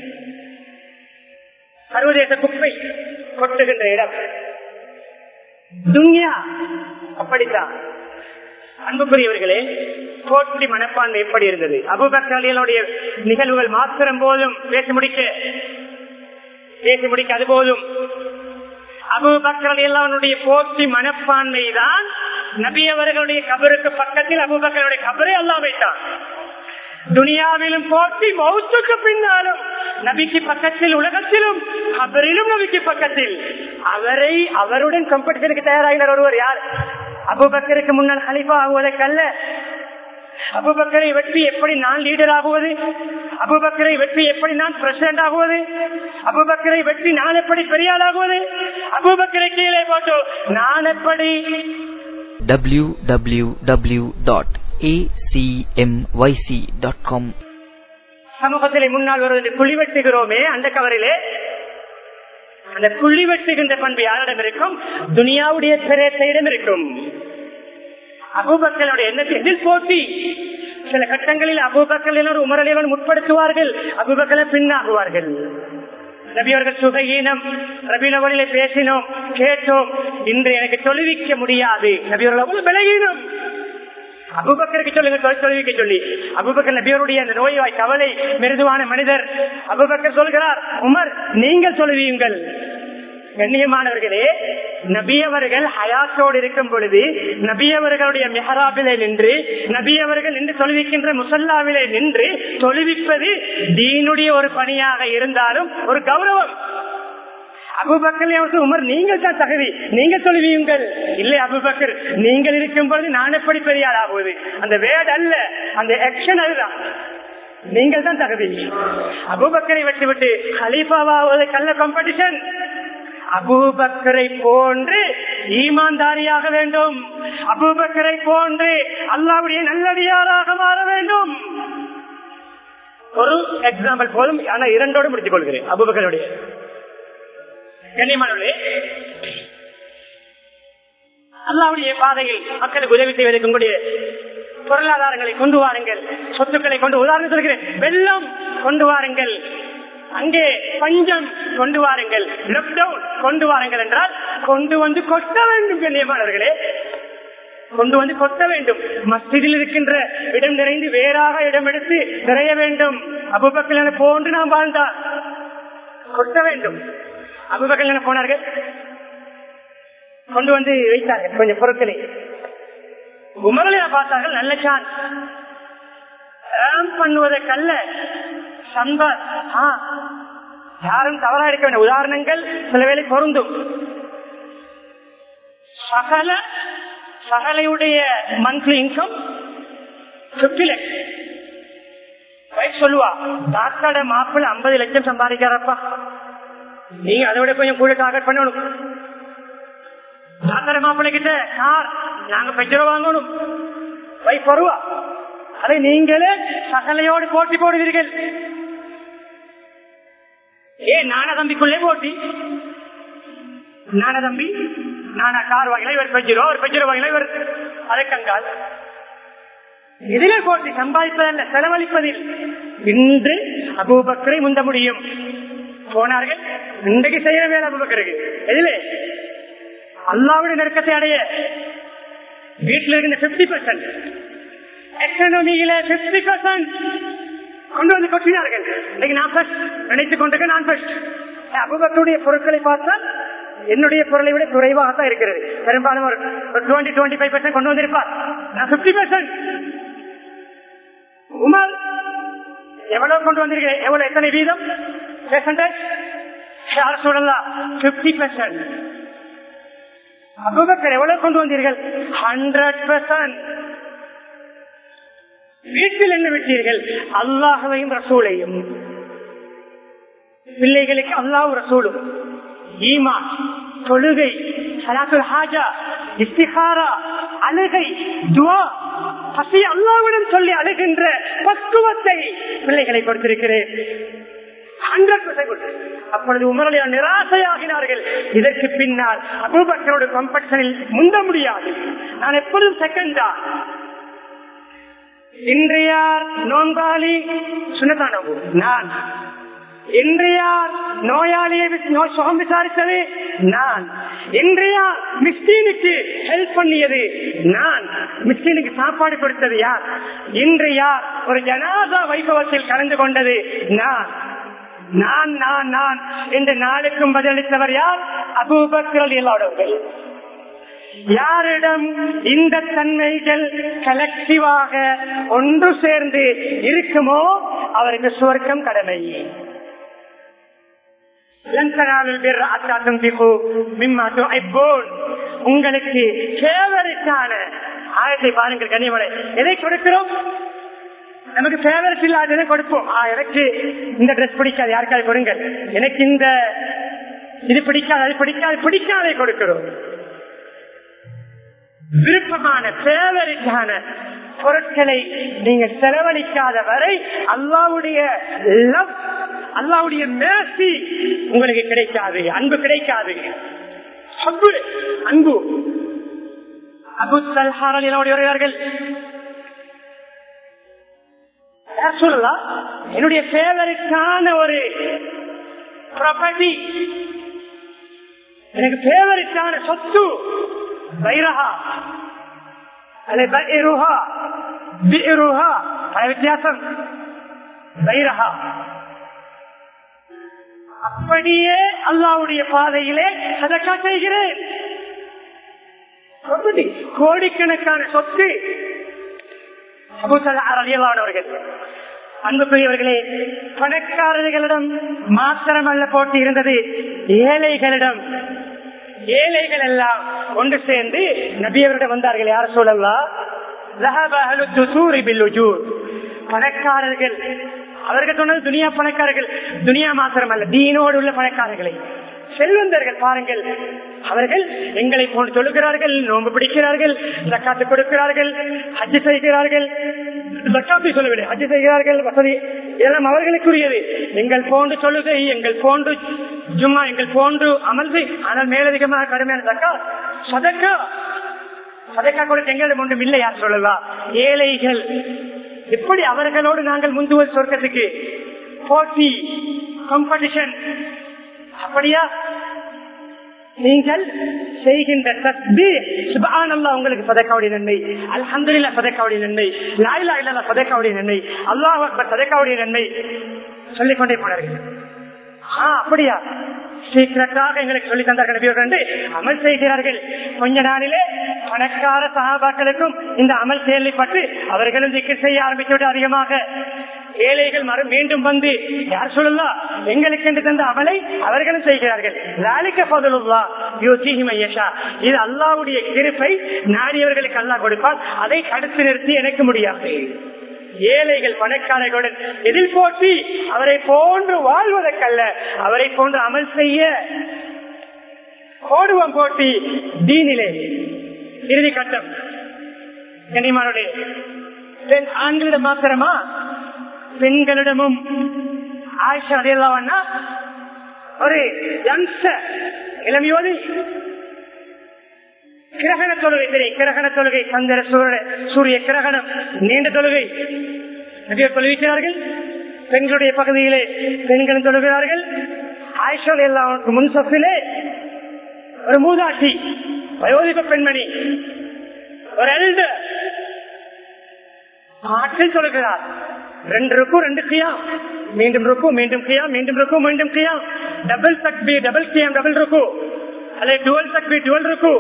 சர்வதேச குப்பை கொட்டுகின்ற இடம் துன்யா அப்படித்தான் அன்புக்குரியவர்களே போட்டி மனப்பான்மை எப்படி இருந்தது அபுபக்கலியனுடைய நிகழ்வுகள் மாத்திரம் போதும் பேசி முடிக்க பேசி முடிக்க அது போதும் அபுபக்கலியனுடைய போட்டி மனப்பான்மை தான் நபி அவர்களுடைய கபருக்கு பக்கத்தில் அபுபக்கருடைய கபரை அல்லா வைத்தான் துனியாவிலும் போட்டி மௌத்துக்கு பின்னாலும் நபிக்கு பக்கத்தில் உலகத்திலும் கபரிலும் நபிக்கு பக்கத்தில் அவரை அவருடன் கம்பெடிஷனுக்கு தயாராகினார் ஒருவர் யார் அபுபக்கருக்கு முன்னால் ஹலிஃபா ஆகுவதற்கல்ல அபுபக்கரை வெற்றி எப்படி நான் லீடர் ஆகுவது அபுபக்கரை வெற்றி எப்படி நான் பிரசிடண்ட் ஆகுவது அபுபக்கரை வெற்றி நான் எப்படி பெரியாள் ஆகுவது அபுபக்கரை கீழே போட்டு நான் எப்படி www.acmyc.com சமூகத்திலே முன்னால் வருவதை குழி வெட்டுகிறோமே அந்த கவரிலே அந்த குழி வெட்டுகின்ற பண்பு யாரிடம் இருக்கும் துனியாவுடைய பிரேத்தையிடம் இருக்கும் அபூபக்களுடைய எண்ணத்தில் போட்டி சில கட்டங்களில் அபூபக்களில் உமரலியவன் முற்படுத்துவார்கள் அபூபக்களை பின்னாகுவார்கள் நபியவர்கள் சுகையீனம் ரபினவழியில பேசினோம் கேட்டோம் இன்று எனக்கு தொழுவிக்க முடியாது நபியவர்கள் அவ்வளவு விலகினோம் அபுபக்கருக்கு சொல்லுங்க தொழில்விக்க சொல்லி அபுபக்கர் நபியருடைய அந்த நோய்வாய் கவலை மிருதுவான மனிதர் அபுபக்கர் சொல்கிறார் உமர் நீங்கள் சொல்லுவீங்கள் கண்ணியமானவர்களே நபியவர்கள் ஹயாத்தோடு இருக்கும் பொழுது நபியவர்களுடைய மெஹராபிலே நின்று நபியவர்கள் நின்று தொழுவிக்கின்ற முசல்லாவிலே நின்று தொழுவிப்பது தீனுடைய ஒரு பணியாக இருந்தாலும் ஒரு கௌரவம் அபுபக்கர் உமர் நீங்கள் தான் தகுதி நீங்கள் சொல்லுவீங்கள் இல்லை அபுபக்கர் நீங்கள் இருக்கும் பொழுது நான் எப்படி பெரியார் ஆகுவது அந்த வேட் அல்ல அந்த ஆக்ஷன் அதுதான் நீங்கள் தான் தகுதி அபுபக்கரை விட்டு விட்டு ஹலீஃபாவாவது கல்ல காம்படிஷன் அபூபக்கரை போன்று ஈமான்தாரியாக வேண்டும் அபூபக்கரை போன்று அல்லாவுடைய நல்லடியாராக மாற வேண்டும் ஒரு எக்ஸாம்பிள் போதும் ஆனா இரண்டோடு முடித்துக் கொள்கிறேன் அபுபக்கருடைய கண்ணியமானவர்களே அல்லாவுடைய பாதையில் மக்களுக்கு உதவி செய்வதற்கு உங்களுடைய பொருளாதாரங்களை கொண்டு வாருங்கள் சொத்துக்களை கொண்டு உதாரணம் சொல்கிறேன் வெள்ளம் கொண்டு வாருங்கள் அங்கே பஞ்சம் கொண்டு வாருங்கள் லாக்டவுன் கொண்டு வாருங்கள் என்றால் கொண்டு வந்து கொட்ட வேண்டும் கண்ணியமானவர்களே கொண்டு வந்து கொட்ட வேண்டும் மஸ்ஜிதில் இருக்கின்ற இடம் நிறைந்து வேறாக இடம் எடுத்து நிறைய வேண்டும் அபுபக்கல் போன்று நாம் வாழ்ந்தால் கொட்ட வேண்டும் அபுபக்கல் போனார்கள் கொண்டு வந்து வைத்தார்கள் கொஞ்சம் பொருட்களை உமரலையா பார்த்தார்கள் நல்ல சான்ஸ் பண்ணுவதற்கல்ல சம்பர் யாரும் தவறா இருக்க வேண்டிய உதாரணங்கள் சில வேலை பொருந்தும் சகல சகலையுடைய மந்த்லி இன்கம் பிப்டி லேக்ஸ் சொல்லுவா டாக்டரோட மாப்பிள்ள ஐம்பது லட்சம் சம்பாதிக்கிறாரப்பா நீங்க அதை விட கொஞ்சம் கூட டார்கெட் பண்ணணும் டாக்டர் மாப்பிள்ளை கிட்ட கார் நாங்க பெட்ரோல் வாங்கணும் வைஃப் வருவா அதை நீங்களே சகலையோடு போட்டி போடுவீர்கள் ஏன் நான தம்பிக்குள்ளே போட்டி நான தம்பி நானா கார் வாங்கல இவர் பெஜிரோ ஒரு பெஜிரோ வாங்கல இவர் அரைக்கங்கால் இதிலே போட்டி சம்பாதிப்பதல்ல செலவழிப்பதில் இன்று அபூபக்கரை முந்த முடியும் போனார்கள் இன்றைக்கு செய்ய வேலை அபூபக்கருக்கு எதிலே அல்லாவுடைய நெருக்கத்தை அடைய வீட்டில் இருக்கின்ற பிப்டி பர்சன்ட் எக்கனாமியில பிப்டி பர்சன்ட் கொண்டு வந்து கொட்டினார்கள் இன்னைக்கு நான் ஃபர்ஸ்ட் நினைத்துக் கொண்டிருக்க நான் ஃபர்ஸ்ட் அபுபத்துடைய பொருட்களை பார்த்தால் என்னுடைய பொருளை விட குறைவாகத்தான் இருக்கிறது பெரும்பாலும் ஒரு டுவெண்ட்டி டுவெண்ட்டி ஃபைவ் பர்சன்ட் கொண்டு வந்திருப்பார் நான் பிப்டி பர்சன்ட் உமர் எவ்வளவு கொண்டு வந்திருக்கிறேன் எவ்வளவு எத்தனை வீதம் பெர்சன்டேஜ் யார் சொல்லலாம் பிப்டி பர்சன்ட் அபுபக்கர் எவ்வளவு கொண்டு வந்தீர்கள் ஹண்ட்ரட் பர்சன்ட் வீட்டில் என்ன விட்டீர்கள் அல்லாஹவையும் ரசூலையும் பிள்ளைகளுக்கு அல்லாஹ் ரசூலும் ஈமா தொழுகை சலாத்துல் ஹாஜா இஸ்திகாரா அழுகை துவா பசி அல்லாவிடம் சொல்லி அழுகின்ற பக்குவத்தை பிள்ளைகளை கொடுத்திருக்கிறேன் அப்பொழுது உமரலியா நிராசையாகினார்கள் இதற்கு பின்னால் அபூபக்கரோட கம்பெனியில் முந்த முடியாது நான் எப்பொழுதும் செகண்டா இன்றையார் நோன்பாளி சுனதானவு நான் இன்றையார் நோயாளியை சுகம் விசாரித்தது நான் இன்றையார் மிஸ்டீனுக்கு ஹெல்ப் பண்ணியது நான் மிஸ்டீனுக்கு சாப்பாடு கொடுத்தது யார் இன்று யார் ஒரு ஜனாதா வைபவத்தில் கலந்து கொண்டது நான் நான் நான் நான் என்று நாளுக்கும் பதிலளித்தவர் யார் அபூபக்கர் எல்லாடவர்கள் யாரிடம் இந்த தன்மைகள் கலெக்டிவாக ஒன்று சேர்ந்து இருக்குமோ அவருக்கு சுவர்க்கம் கடமை உங்களுக்கு ஃபேவரட்டான ஆயத்தை பாருங்கள் கனிமலை எதை கொடுக்கிறோம் நமக்கு ஃபேவரட் இல்லாததை கொடுப்போம் எனக்கு இந்த ட்ரெஸ் பிடிக்காது யாருக்காவது கொடுங்கள் எனக்கு இந்த இது பிடிக்காது அது பிடிக்காது பிடிக்காதை கொடுக்கிறோம் விருப்பமான ஃபேவரட்டான பொருட்களை நீங்கள் செலவழிக்காத வரை அல்லாவுடைய லவ் அல்லாவுடைய மேசி உங்களுக்கு கிடைக்காது அன்பு கிடைக்காது அன்பு அன்பு அபு சல்ஹாரல் என்னுடையவர்கள் சொல்லலாம் என்னுடைய ஃபேவரட்டான ஒரு ப்ராப்பர்ட்டி எனக்கு ஃபேவரட்டான சொத்து வைரஹா அல்லது பைருஹா பிருஹா அது வித்தியாசம் வைரஹா அப்படியே அல்லாவுடைய பாதையிலே சதக்கா செய்கிறேன் கோடிக்கணக்கான சொத்து அறியலானவர்கள் அன்புக்குரியவர்களே பணக்காரர்களிடம் மாத்திரமல்ல போட்டி இருந்தது ஏழைகளிடம் ஏழைகள் எல்லாம் ஒன்று சேர்ந்து நபியவரிடம் வந்தார்கள் யார் சொல்லலாம் பணக்காரர்கள் அவர்கள் சொன்னது துனியா பணக்காரர்கள் துனியா மாத்திரம் அல்ல தீனோடு உள்ள பணக்காரர்களை செல்வந்தர்கள் பாருங்கள் அவர்கள் எங்களை போன்று தொழுகிறார்கள் நோன்பு பிடிக்கிறார்கள் ஜக்காத்து கொடுக்கிறார்கள் ஹஜ் செய்கிறார்கள் ஜக்காத்தை சொல்லவில்லை ஹஜ் செய்கிறார்கள் வசதி இதெல்லாம் அவர்களுக்குரியது எங்கள் போன்று தொழுகை எங்கள் போன்று ஜும்மா எங்கள் போன்று அமல்வு ஆனால் மேலதிகமாக கடுமையான ஜக்கா சதக்கா சதக்கா கொடுக்க எங்களிடம் ஒன்றும் இல்லை யார் சொல்லவா ஏழைகள் எப்படி அவர்களோடு நாங்கள் முந்துவது சொர்க்கத்துக்கு போட்டி காம்படிஷன் அப்படியா நீங்கள் செய்கின்ற தஸ்பீ சுபஹானல்லாஹ் உங்களுக்கு சதக்காவுடைய நன்மை அல்ஹம்துலில்லாஹ் சதக்காவுடைய நன்மை லா இலாஹ இல்லல்லாஹ் சதக்காவுடைய நன்மை அல்லாஹ் அக்பர் சதக்காவுடைய நன்மை சொல்லிக் கொண்டே போனார்கள் ஆ அப்படியா சீக்கிரட்டாக எங்களுக்கு சொல்லி தந்தார்கள் நபியவர்கள் என்று அமல் செய்கிறார்கள் கொஞ்ச நாளிலே பணக்கார சகாபாக்களுக்கும் இந்த அமல் கேள்விப்பட்டு அவர்களும் திக்கு செய்ய ஆரம்பித்து விட்டு அதிகமாக ஏழைகள் மறு மீண்டும் வந்து யார் சொல்லலாம் எங்களுக்கு என்று தந்த அமலை அவர்களும் செய்கிறார்கள் லாலிக்க பதலுல்லா யோசிஹி மையஷா இது அல்லாவுடைய கிருப்பை நாடியவர்களுக்கு அல்லாஹ் கொடுப்பால் அதை தடுத்து நிறுத்தி எனக்கு முடியாது ஏழைகள் பணக்காரர்களுடன் எதில் போட்டி அவரை போன்று வாழ்வதற்கல்ல அவரை போன்று அமல் செய்ய ஓடுவோம் போட்டி தீனிலே இறுதி கட்டம் கனிமானுடைய பெண் ஆண்களிடம் மாத்திரமா பெண்களிடமும் ஆயிஷா அடையலாவன்னா ஒரு யங்ஸ்டர் இளமையோடு கிரகண தொழுகை தெரியும் கிரகண தொழுகை சந்திர சூரிய சூரிய கிரகணம் நீண்ட தொழுகை நிறைய தொழுவிக்கிறார்கள் பெண்களுடைய பகுதியிலே பெண்களும் தொழுகிறார்கள் ஆயிஷா எல்லாம் முன் சொப்பிலே ஒரு மூதாட்டி வயோதிக பெண்மணி ஒரு எல்டர் ஆற்றில் சொல்லுகிறார் ரெண்டு ருக்கு ரெண்டு கியாம் மீண்டும் ருக்கு மீண்டும் கியாம் மீண்டும் ருக்கு மீண்டும் கியாம் டபுள் சக்பி டபுள் கியாம் டபுள் ருக்கு அல்லது டுவல் சக்பி டுவல் ருக்கு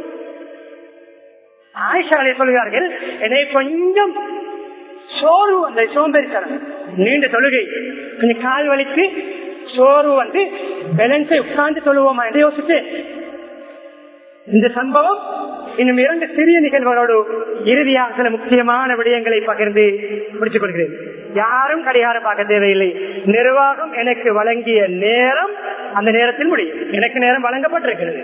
ஆயிஷாலை சொல்கிறார்கள் என்னை கொஞ்சம் சோறு அந்த சோம்பேறித்தனம் நீண்ட தொழுகை கொஞ்சம் கால் வலித்து சோறு வந்து பேலன்ஸை உட்கார்ந்து சொல்லுவோமா என்று யோசிச்சு இந்த சம்பவம் இன்னும் இரண்டு சிறிய நிகழ்வுகளோடு இறுதியாக சில முக்கியமான விடயங்களை பகிர்ந்து முடித்துக் கொள்கிறேன் யாரும் கடிகாரம் பார்க்க தேவையில்லை நிர்வாகம் எனக்கு வழங்கிய நேரம் அந்த நேரத்தில் முடியும் எனக்கு நேரம் வழங்கப்பட்டிருக்கிறது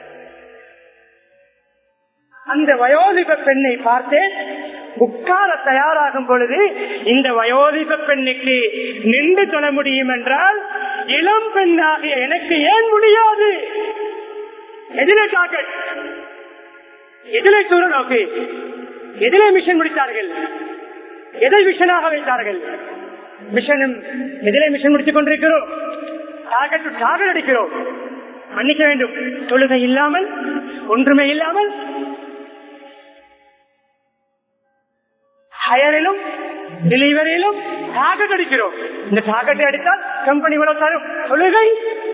அந்த வயோதிப பெண்ணை பார்த்தேன் உட்கார தயாராகும் பொழுது இந்த வயோதிப பெண்ணுக்கு நின்று தொழ முடியும் என்றால் இளம் பெண்ணாகிய எனக்கு ஏன் முடியாது எதிலே டாக்கெட் எதிலே சூழ நோக்கு எதிலே மிஷன் முடித்தார்கள் எதை மிஷனாக வைத்தார்கள் மிஷனும் எதிலே மிஷன் முடித்துக் கொண்டிருக்கிறோம் டார்கெட் டார்கெட் அடிக்கிறோம் மன்னிக்க வேண்டும் தொழுகை இல்லாமல் ஒன்றுமே இல்லாமல் ஹயரிலும் டெலிவரியிலும் டார்கெட் அடிக்கிறோம் இந்த டார்கெட்டை அடித்தால் கம்பெனி இவ்வளவு தரும் தொழுகை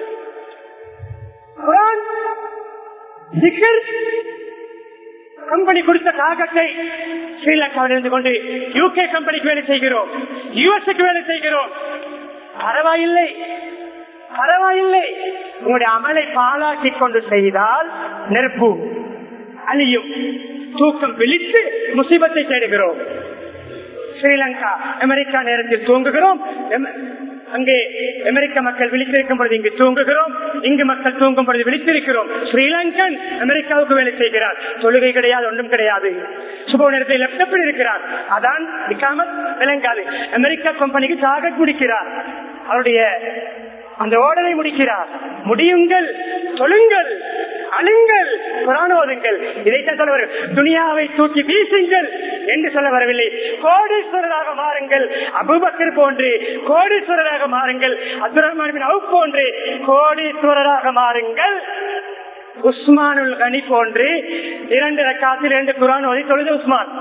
குரான் திக்கர் கம்பெனி கொடுத்த டார்கெட்டை ஸ்ரீலங்காவில் இருந்து கொண்டு யூகே கம்பெனிக்கு வேலை செய்கிறோம் யுஎஸ்க்கு வேலை செய்கிறோம் பரவாயில்லை பரவாயில்லை உங்களுடைய அமலை பாலாக்கி கொண்டு செய்தால் நெருப்பு அழியும் தூக்கம் விழித்து முசிபத்தை தேடுகிறோம் ஸ்ரீலங்கா அமெரிக்கா நேரத்தில் தூங்குகிறோம் எம்- அங்கே அமெரிக்க மக்கள் விழித்திருக்கும் பொழுது இங்கு தூங்குகிறோம் இங்கு மக்கள் தூங்கும் பொழுது விழித்திருக்கிறோம் ஸ்ரீலங்கன் அமெரிக்காவுக்கு வேலை செய்கிறார் தொழுகை கிடையாது ஒன்றும் கிடையாது சுப நேரத்தில் லேப்டாப்பில் இருக்கிறார் அதான் நிக்காமத் விளங்காது அமெரிக்கா கம்பெனிக்கு டார்கெட் முடிக்கிறார் அவருடைய அந்த ஓடலை முடிக்கிறார் முடியுங்கள் தொழுங்கள் அழுங்கள் புராணோதுங்கள் இதைத்தான் சொல்ல வரும் துனியாவை தூக்கி வீசுங்கள் என்று சொல்ல வரவில்லை கோடீஸ்வரராக மாறுங்கள் அபுபக்கர் போன்று கோடீஸ்வரராக மாறுங்கள் அப்துல் ரஹ்மான் அவுப் போன்று கோடீஸ்வரராக மாறுங்கள் உஸ்மானுல் கனி போன்று இரண்டு ரக்காத்தில் இரண்டு குரான் ஓதி தொழுது உஸ்மான்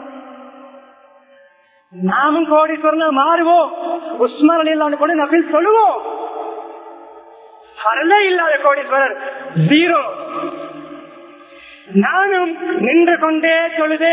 நாமும் கோடீஸ்வரனா மாறுவோம் உஸ்மான் அலி கொண்டு நபில் சொல்லுவோம் வரலே இல்லாத கோடீஸ்வரர் ஜீரோ நானும் நின்று கொண்டே தொழுது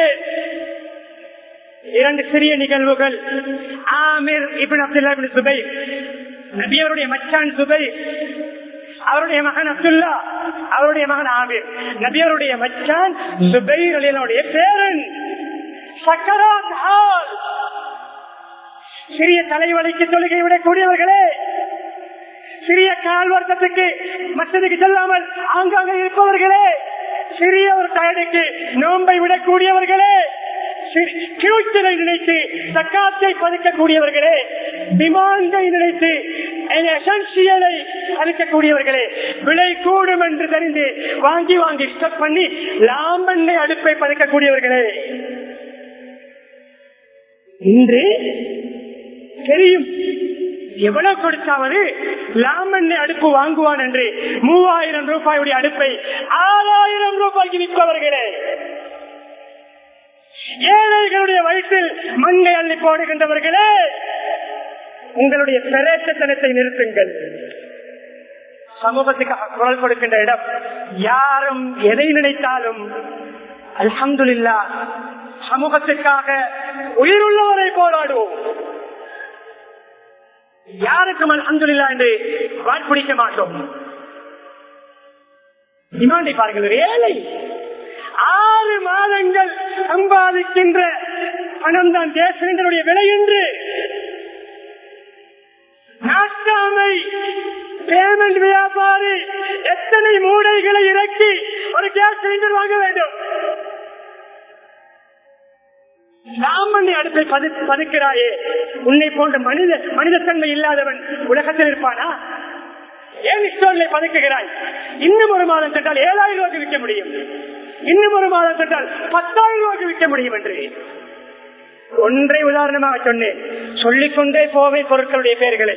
இரண்டு சிறிய நிகழ்வுகள் ஆமிர் இபின் அப்துல்லா இபின் சுபை நபியவருடைய மச்சான் சுபை அவருடைய மகன் அப்துல்லா அவருடைய மகன் ஆமிர் நபியருடைய மச்சான் சுபை அலியனுடைய பேரன் சக்கராத் ஹால் சிறிய தலைவலிக்கு தொழுகை விடக்கூடியவர்களே சிறிய கால் வருத்தத்துக்கு மற்றதுக்கு செல்லாமல் ஆங்காங்க இருப்பவர்களே சிறிய ஒரு டயனுக்கு நோன்பை விடக்கூடியவர்களே ஃபியூச்சரை நினைத்து சக்காத்தை பதுக்கக்கூடியவர்களே டிமாண்டை நினைத்து எசென்சியலை பதுக்கக்கூடியவர்களே விலை கூடும் என்று தெரிந்து வாங்கி வாங்கி ஸ்டப் பண்ணி லாம்பண்ணை அடுப்பை பதுக்கக்கூடியவர்களே இன்று தெரியும் எவ்வளவு கொடுத்தாவது லாமண்ணை அடுப்பு வாங்குவான் என்று மூவாயிரம் ரூபாயுடைய அடுப்பை ஆறாயிரம் ரூபாய்க்கு விற்பவர்களே ஏழைகளுடைய வயிற்றில் மண்ணை அள்ளி போடுகின்றவர்களே உங்களுடைய பிரேச்சத்தனத்தை நிறுத்துங்கள் சமூகத்துக்காக குரல் கொடுக்கின்ற இடம் யாரும் எதை நினைத்தாலும் அல்ஹம்துலில்லா சமூகத்துக்காக உயிருள்ளவரை போராடுவோம் யாருக்கும் அல்ஹம்துலில்லா என்று வாய்ப்பிடிக்க மாட்டோம் இமாண்டி பாருங்கள் ஒரு ஏழை ஆறு மாதங்கள் சம்பாதிக்கின்ற பணம் தான் தேசியங்களுடைய விலை என்று நாட்டாமை பேமெண்ட் வியாபாரி எத்தனை மூடைகளை இறக்கி ஒரு கேஸ் சிலிண்டர் வாங்க வேண்டும் ராமனை அடுப்பை பது- பதுக்கிறாயே உன்னை போன்ற மனித மனிதத்தன்மை இல்லாதவன் உலகத்தில் இருப்பானா ஏன் இஸ்டோன்ல பதுக்குகிறாய் இன்னும் ஒரு மாதம் சென்றால் ஏழாயிரம் ரூபாய்க்கு விற்க முடியும் இன்னும் ஒரு மாதம் சென்றால் பத்தாயிரம் ரூபாய்க்கு விற்க முடியும் என்று ஒன்றை உதாரணமாக சொன்னேன் சொல்லிக்கொண்டே போவேன் பொருட்களுடைய பெயர்களை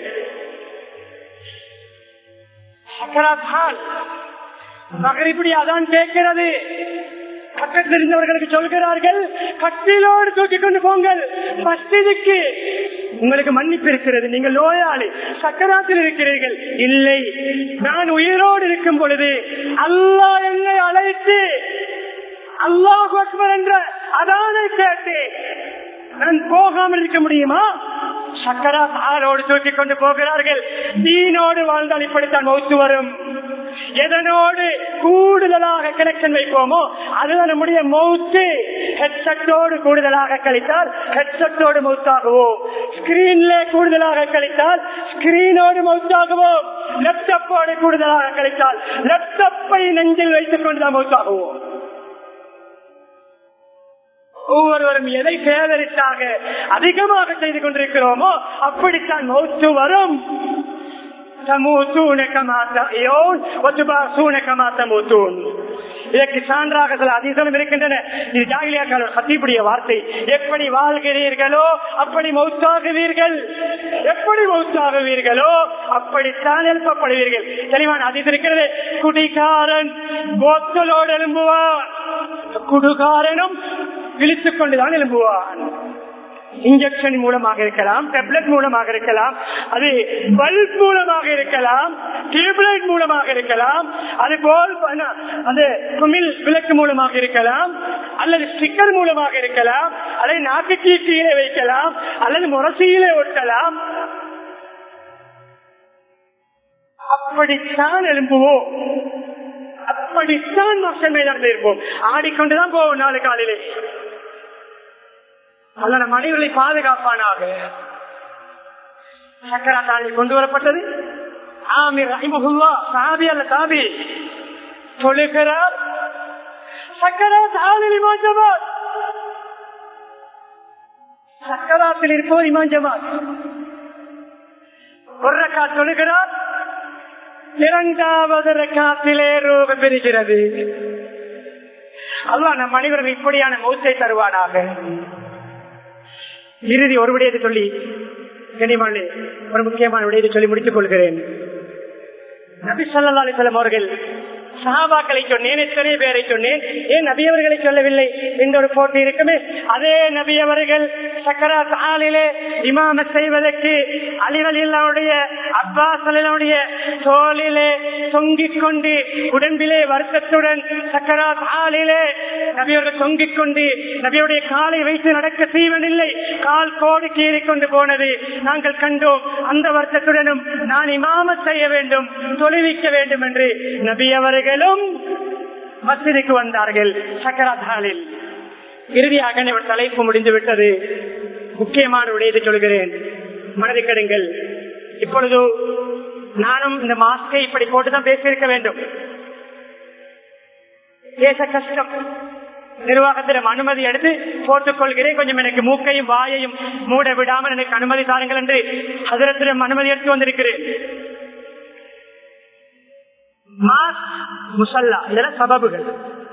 சக்கராத் ஹால். மகரிபடி அதான் கேட்கிறது பக்கத்தில் இருந்தவர்களுக்கு சொல்கிறார்கள் கட்டிலோடு தூக்கி கொண்டு போங்கள் மஸ்ஜிதுக்கு உங்களுக்கு மன்னிப்பு இருக்கிறது நீங்கள் நோயாளி சக்கராத்தில் இருக்கிறீர்கள் இல்லை நான் உயிரோடு இருக்கும் பொழுது அல்லாஹ் என்னை அழைத்து அல்லாஹ் அக்பர் என்ற அதானை கேட்டு நான் போகாமல் இருக்க முடியுமா சக்கரா ஆளோடு தூக்கி கொண்டு போகிறார்கள் தீனோடு வாழ்ந்தால் இப்படித்தான் மௌத்து வரும் எதனோடு கூடுதலாக கனெக்ஷன் வைப்போமோ அதுதான் நம்முடைய மௌத்து ஹெட்செட்டோடு கூடுதலாக கழித்தால் ஹெட்செட்டோடு மௌத்தாகுவோம் ஸ்கிரீன்ல கூடுதலாக கழித்தால் ஸ்கிரீனோடு மௌத்தாகுவோம் லேப்டாப்போடு கூடுதலாக கழித்தால் லேப்டாப்பை நெஞ்சில் வைத்துக் கொண்டுதான் மௌத்தாகுவோம் ஒவ்வொருவரும் எதை சேதரித்தாக அதிகமாக செய்து கொண்டிருக்கிறோமோ அப்படித்தான் மௌத்து வரும் தமூத்தூன கமா தஹ்யூன் வதுபாசூன கமா தமூத்தூன். இதற்கு சான்றாக சில அதிசயம் இருக்கின்றன இது ஜாகிலியாக்கான சத்தியுடைய வார்த்தை எப்படி வாழ்கிறீர்களோ அப்படி மௌத்தாகுவீர்கள் எப்படி மௌத்தாகுவீர்களோ அப்படித்தான் எழுப்பப்படுவீர்கள் தெளிவான அதிசயம் இருக்கிறது குடிகாரன் போத்தலோடு எழும்புவான் குடுகாரனும் விழித்துக் கொண்டுதான் எழும்புவான் இன்ஜெக்ஷன் மூலமாக இருக்கலாம் டெப்லெட் மூலமாக இருக்கலாம் அது பல்ப் மூலமாக இருக்கலாம் டியூப்லைட் மூலமாக இருக்கலாம் அது போல் ப- அது குமிழ் விளக்கு மூலமாக இருக்கலாம் அல்லது ஸ்டிக்கர் மூலமாக இருக்கலாம் அல்லது நாக்கு கீழ்ச்சியிலே வைக்கலாம் அல்லது முரசியிலே ஒட்டலாம் அப்படித்தான் எழும்புவோம் அப்படித்தான் மக்கள் மேலே இருப்போம் ஆடிக்கொண்டுதான் போவோம் நாலு காலையிலே அல்ல நம் மனிதர்களை பாதுகாப்பானாக சக்கரா தாண்டி கொண்டு வரப்பட்டது ஆமீர் ரஹிமஹுல்லா சாபி அல்ல சாபி தொழுகிறார் சக்கரா தாளில் இமாம் ஜமாத் சக்கராத்தில் இருப்பவர் இமாம் ஜமாத் ஒரு ரக்கா தொழுகிறார் இரண்டாவது ரக்காத்திலே ரூபம் பெறுகிறது அல்லாஹ் நம் அனைவரும் இப்படியான மௌத்தை தருவானாக இறுதி ஒரு விடயத்தை சொல்லி கனிமாளே ஒரு முக்கியமான விடயத்தை சொல்லி முடித்துக் கொள்கிறேன் நபி சொல்லா அலிசல்லம் அவர்கள் சஹாபாக்களை சொன்னேன் எத்தனை பேரை சொன்னேன் ஏன் நபி அவர்களை சொல்லவில்லை என்ற ஒரு போட்டி இருக்குமே அதே நபி அவர்கள் சக்கரா ஆளிலே இமாம செய்வதற்கு அலிகளினுடைய அப்பாஸ் அலினுடைய தோளிலே தொங்கிக் கொண்டு உடம்பிலே வருத்தத்துடன் சக்கரா ஆளிலே நபியவர்கள் தொங்கிக் கொண்டு நபியுடைய காலை வைத்து நடக்க செய்வதில்லை கால் கோடு கீறி கொண்டு போனது நாங்கள் கண்டோம் அந்த வருத்தத்துடனும் நான் இமாம செய்ய வேண்டும் தொழுவிக்க வேண்டும் என்று நபி அவர்களும் மசிதிக்கு வந்தார்கள் சக்கராத் ஹாலில் இறுதியாக இவர் தலைப்பு முடிந்து விட்டது முக்கியமான விடயத்தை சொல்கிறேன் மனதை கடுங்கள் இப்பொழுது நானும் இந்த மாஸ்கை இப்படி போட்டுதான் பேசியிருக்க வேண்டும் பேச கஷ்டம் நிர்வாகத்திடம் அனுமதி எடுத்து போட்டுக் கொள்கிறேன் கொஞ்சம் எனக்கு மூக்கையும் வாயையும் மூட விடாமல் எனக்கு அனுமதி தாருங்கள் என்று அதிரத்திடம் அனுமதி எடுத்து வந்திருக்கிறேன் மாஸ் முசல்லா இதெல்லாம் சபபுகள்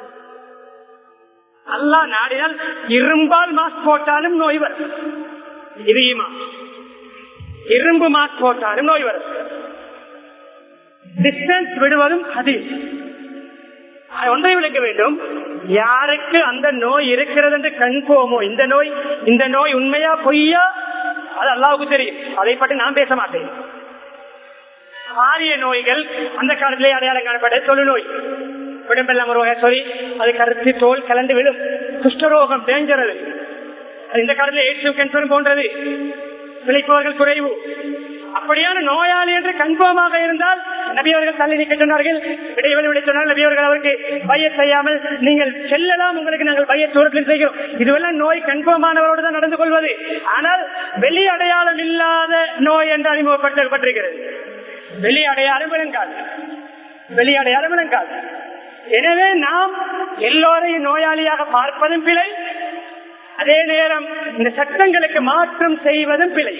அல்லா நாடினால் இரும்பால் மாஸ்க் போட்டாலும் நோய் வரும் இது ஈமா இரும்பு மாஸ்க் போட்டாலும் நோய் வரும் டிஸ்டன்ஸ் விடுவதும் அது ஒன்றை விளக்க வேண்டும் யாருக்கு அந்த நோய் இருக்கிறது என்று கண்போமோ இந்த நோய் இந்த நோய் உண்மையா பொய்யா அது அல்லாவுக்கு தெரியும் அதை பற்றி நான் பேச மாட்டேன் பாரிய நோய்கள் அந்த காலத்திலே அடையாளம் காணப்பட்ட தொழுநோய் உடம்பெல்லாம் ஒரு வகை சொல்லி அது கருத்து தோல் கலந்து விடும் குஷ்டரோகம் டேஞ்சர் அது இந்த காலத்தில் எய்ட்ஸ் கேன்சர் போன்றது பிழைப்பவர்கள் குறைவு அப்படியான நோயாளி என்று கன்ஃபார்மாக இருந்தால் நபியவர்கள் தள்ளி நிற்க சொன்னார்கள் இடைவெளி விட சொன்னால் நபியவர்கள் அவருக்கு பைய செய்யாமல் நீங்கள் செல்லலாம் உங்களுக்கு நாங்கள் பைய தூரத்தில் செய்கிறோம் இதுவெல்லாம் நோய் கன்ஃபார்மானவரோடு தான் நடந்து கொள்வது ஆனால் வெளி அடையாளம் இல்லாத நோய் என்று அறிமுகப்பட்டிருக்கிறது வெளி அடையாளம் விளங்காது வெளி அடையாளம் விளங்காது எனவே நாம் எல்லோரையும் நோயாளியாக பார்ப்பதும் பிழை அதே நேரம் இந்த சட்டங்களுக்கு மாற்றம் செய்வதும் பிழை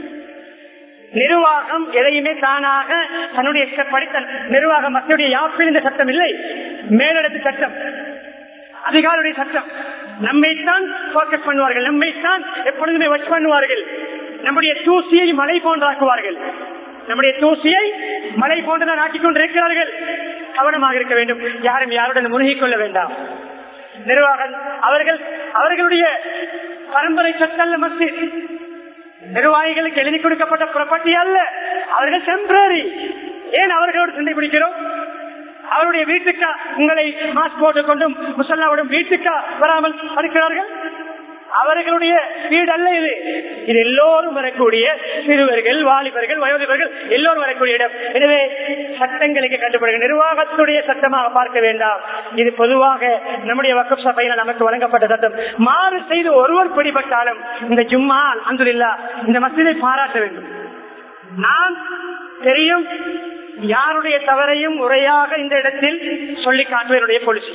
நிர்வாகம் எதையுமே தானாக தன்னுடைய இஷ்டப்படி தன் நிர்வாக மக்களுடைய யாப்பில் இந்த சட்டம் இல்லை மேலிடத்து சட்டம் அதிகாரியுடைய சட்டம் நம்மைத்தான் போக்கஸ் பண்ணுவார்கள் நம்மைத்தான் எப்பொழுதுமே வச் பண்ணுவார்கள் நம்முடைய தூசியை மலை போன்றாக்குவார்கள் நம்முடைய தூசியை மலை போன்றுதான் ஆக்கிக் கொண்டிருக்கிறார்கள் கவனமாக இருக்க வேண்டும் யாரும் யாருடன் முழுகிக் கொள்ள வேண்டாம் நிர்வாகம் அவர்கள் அவர்களுடைய பரம்பரை சட்டல்ல மஸ்ஜித் நிர்வாகிகளுக்கு எழுதி கொடுக்கப்பட்ட ப்ராப்பர்ட்டி அல்ல அவர்கள் டெம்பரரி ஏன் அவர்களோடு சண்டை பிடிக்கிறோம் அவருடைய வீட்டுக்கா உங்களை மாஸ்க் போட்டுக் கொண்டும் முசல்லாவுடன் வீட்டுக்கா வராமல் இருக்கிறார்கள் அவர்களுடைய வீடு அல்ல இது இது எல்லோரும் வரக்கூடிய சிறுவர்கள் வாலிபர்கள் வயோதிபர்கள் எல்லோரும் வரக்கூடிய இடம் எனவே சட்டங்களுக்கு கட்டுப்படுகிற நிர்வாகத்துடைய சட்டமாக பார்க்க வேண்டாம் இது பொதுவாக நம்முடைய வக்கம் சபையில நமக்கு வழங்கப்பட்ட சட்டம் மாறு செய்து ஒருவர் பிடிபட்டாலும் இந்த ஜும்மா அந்துல்லா இந்த மசிதை பாராட்ட வேண்டும் நான் தெரியும் யாருடைய தவறையும் முறையாக இந்த இடத்தில் சொல்லி காட்டுவதனுடைய பொலிசி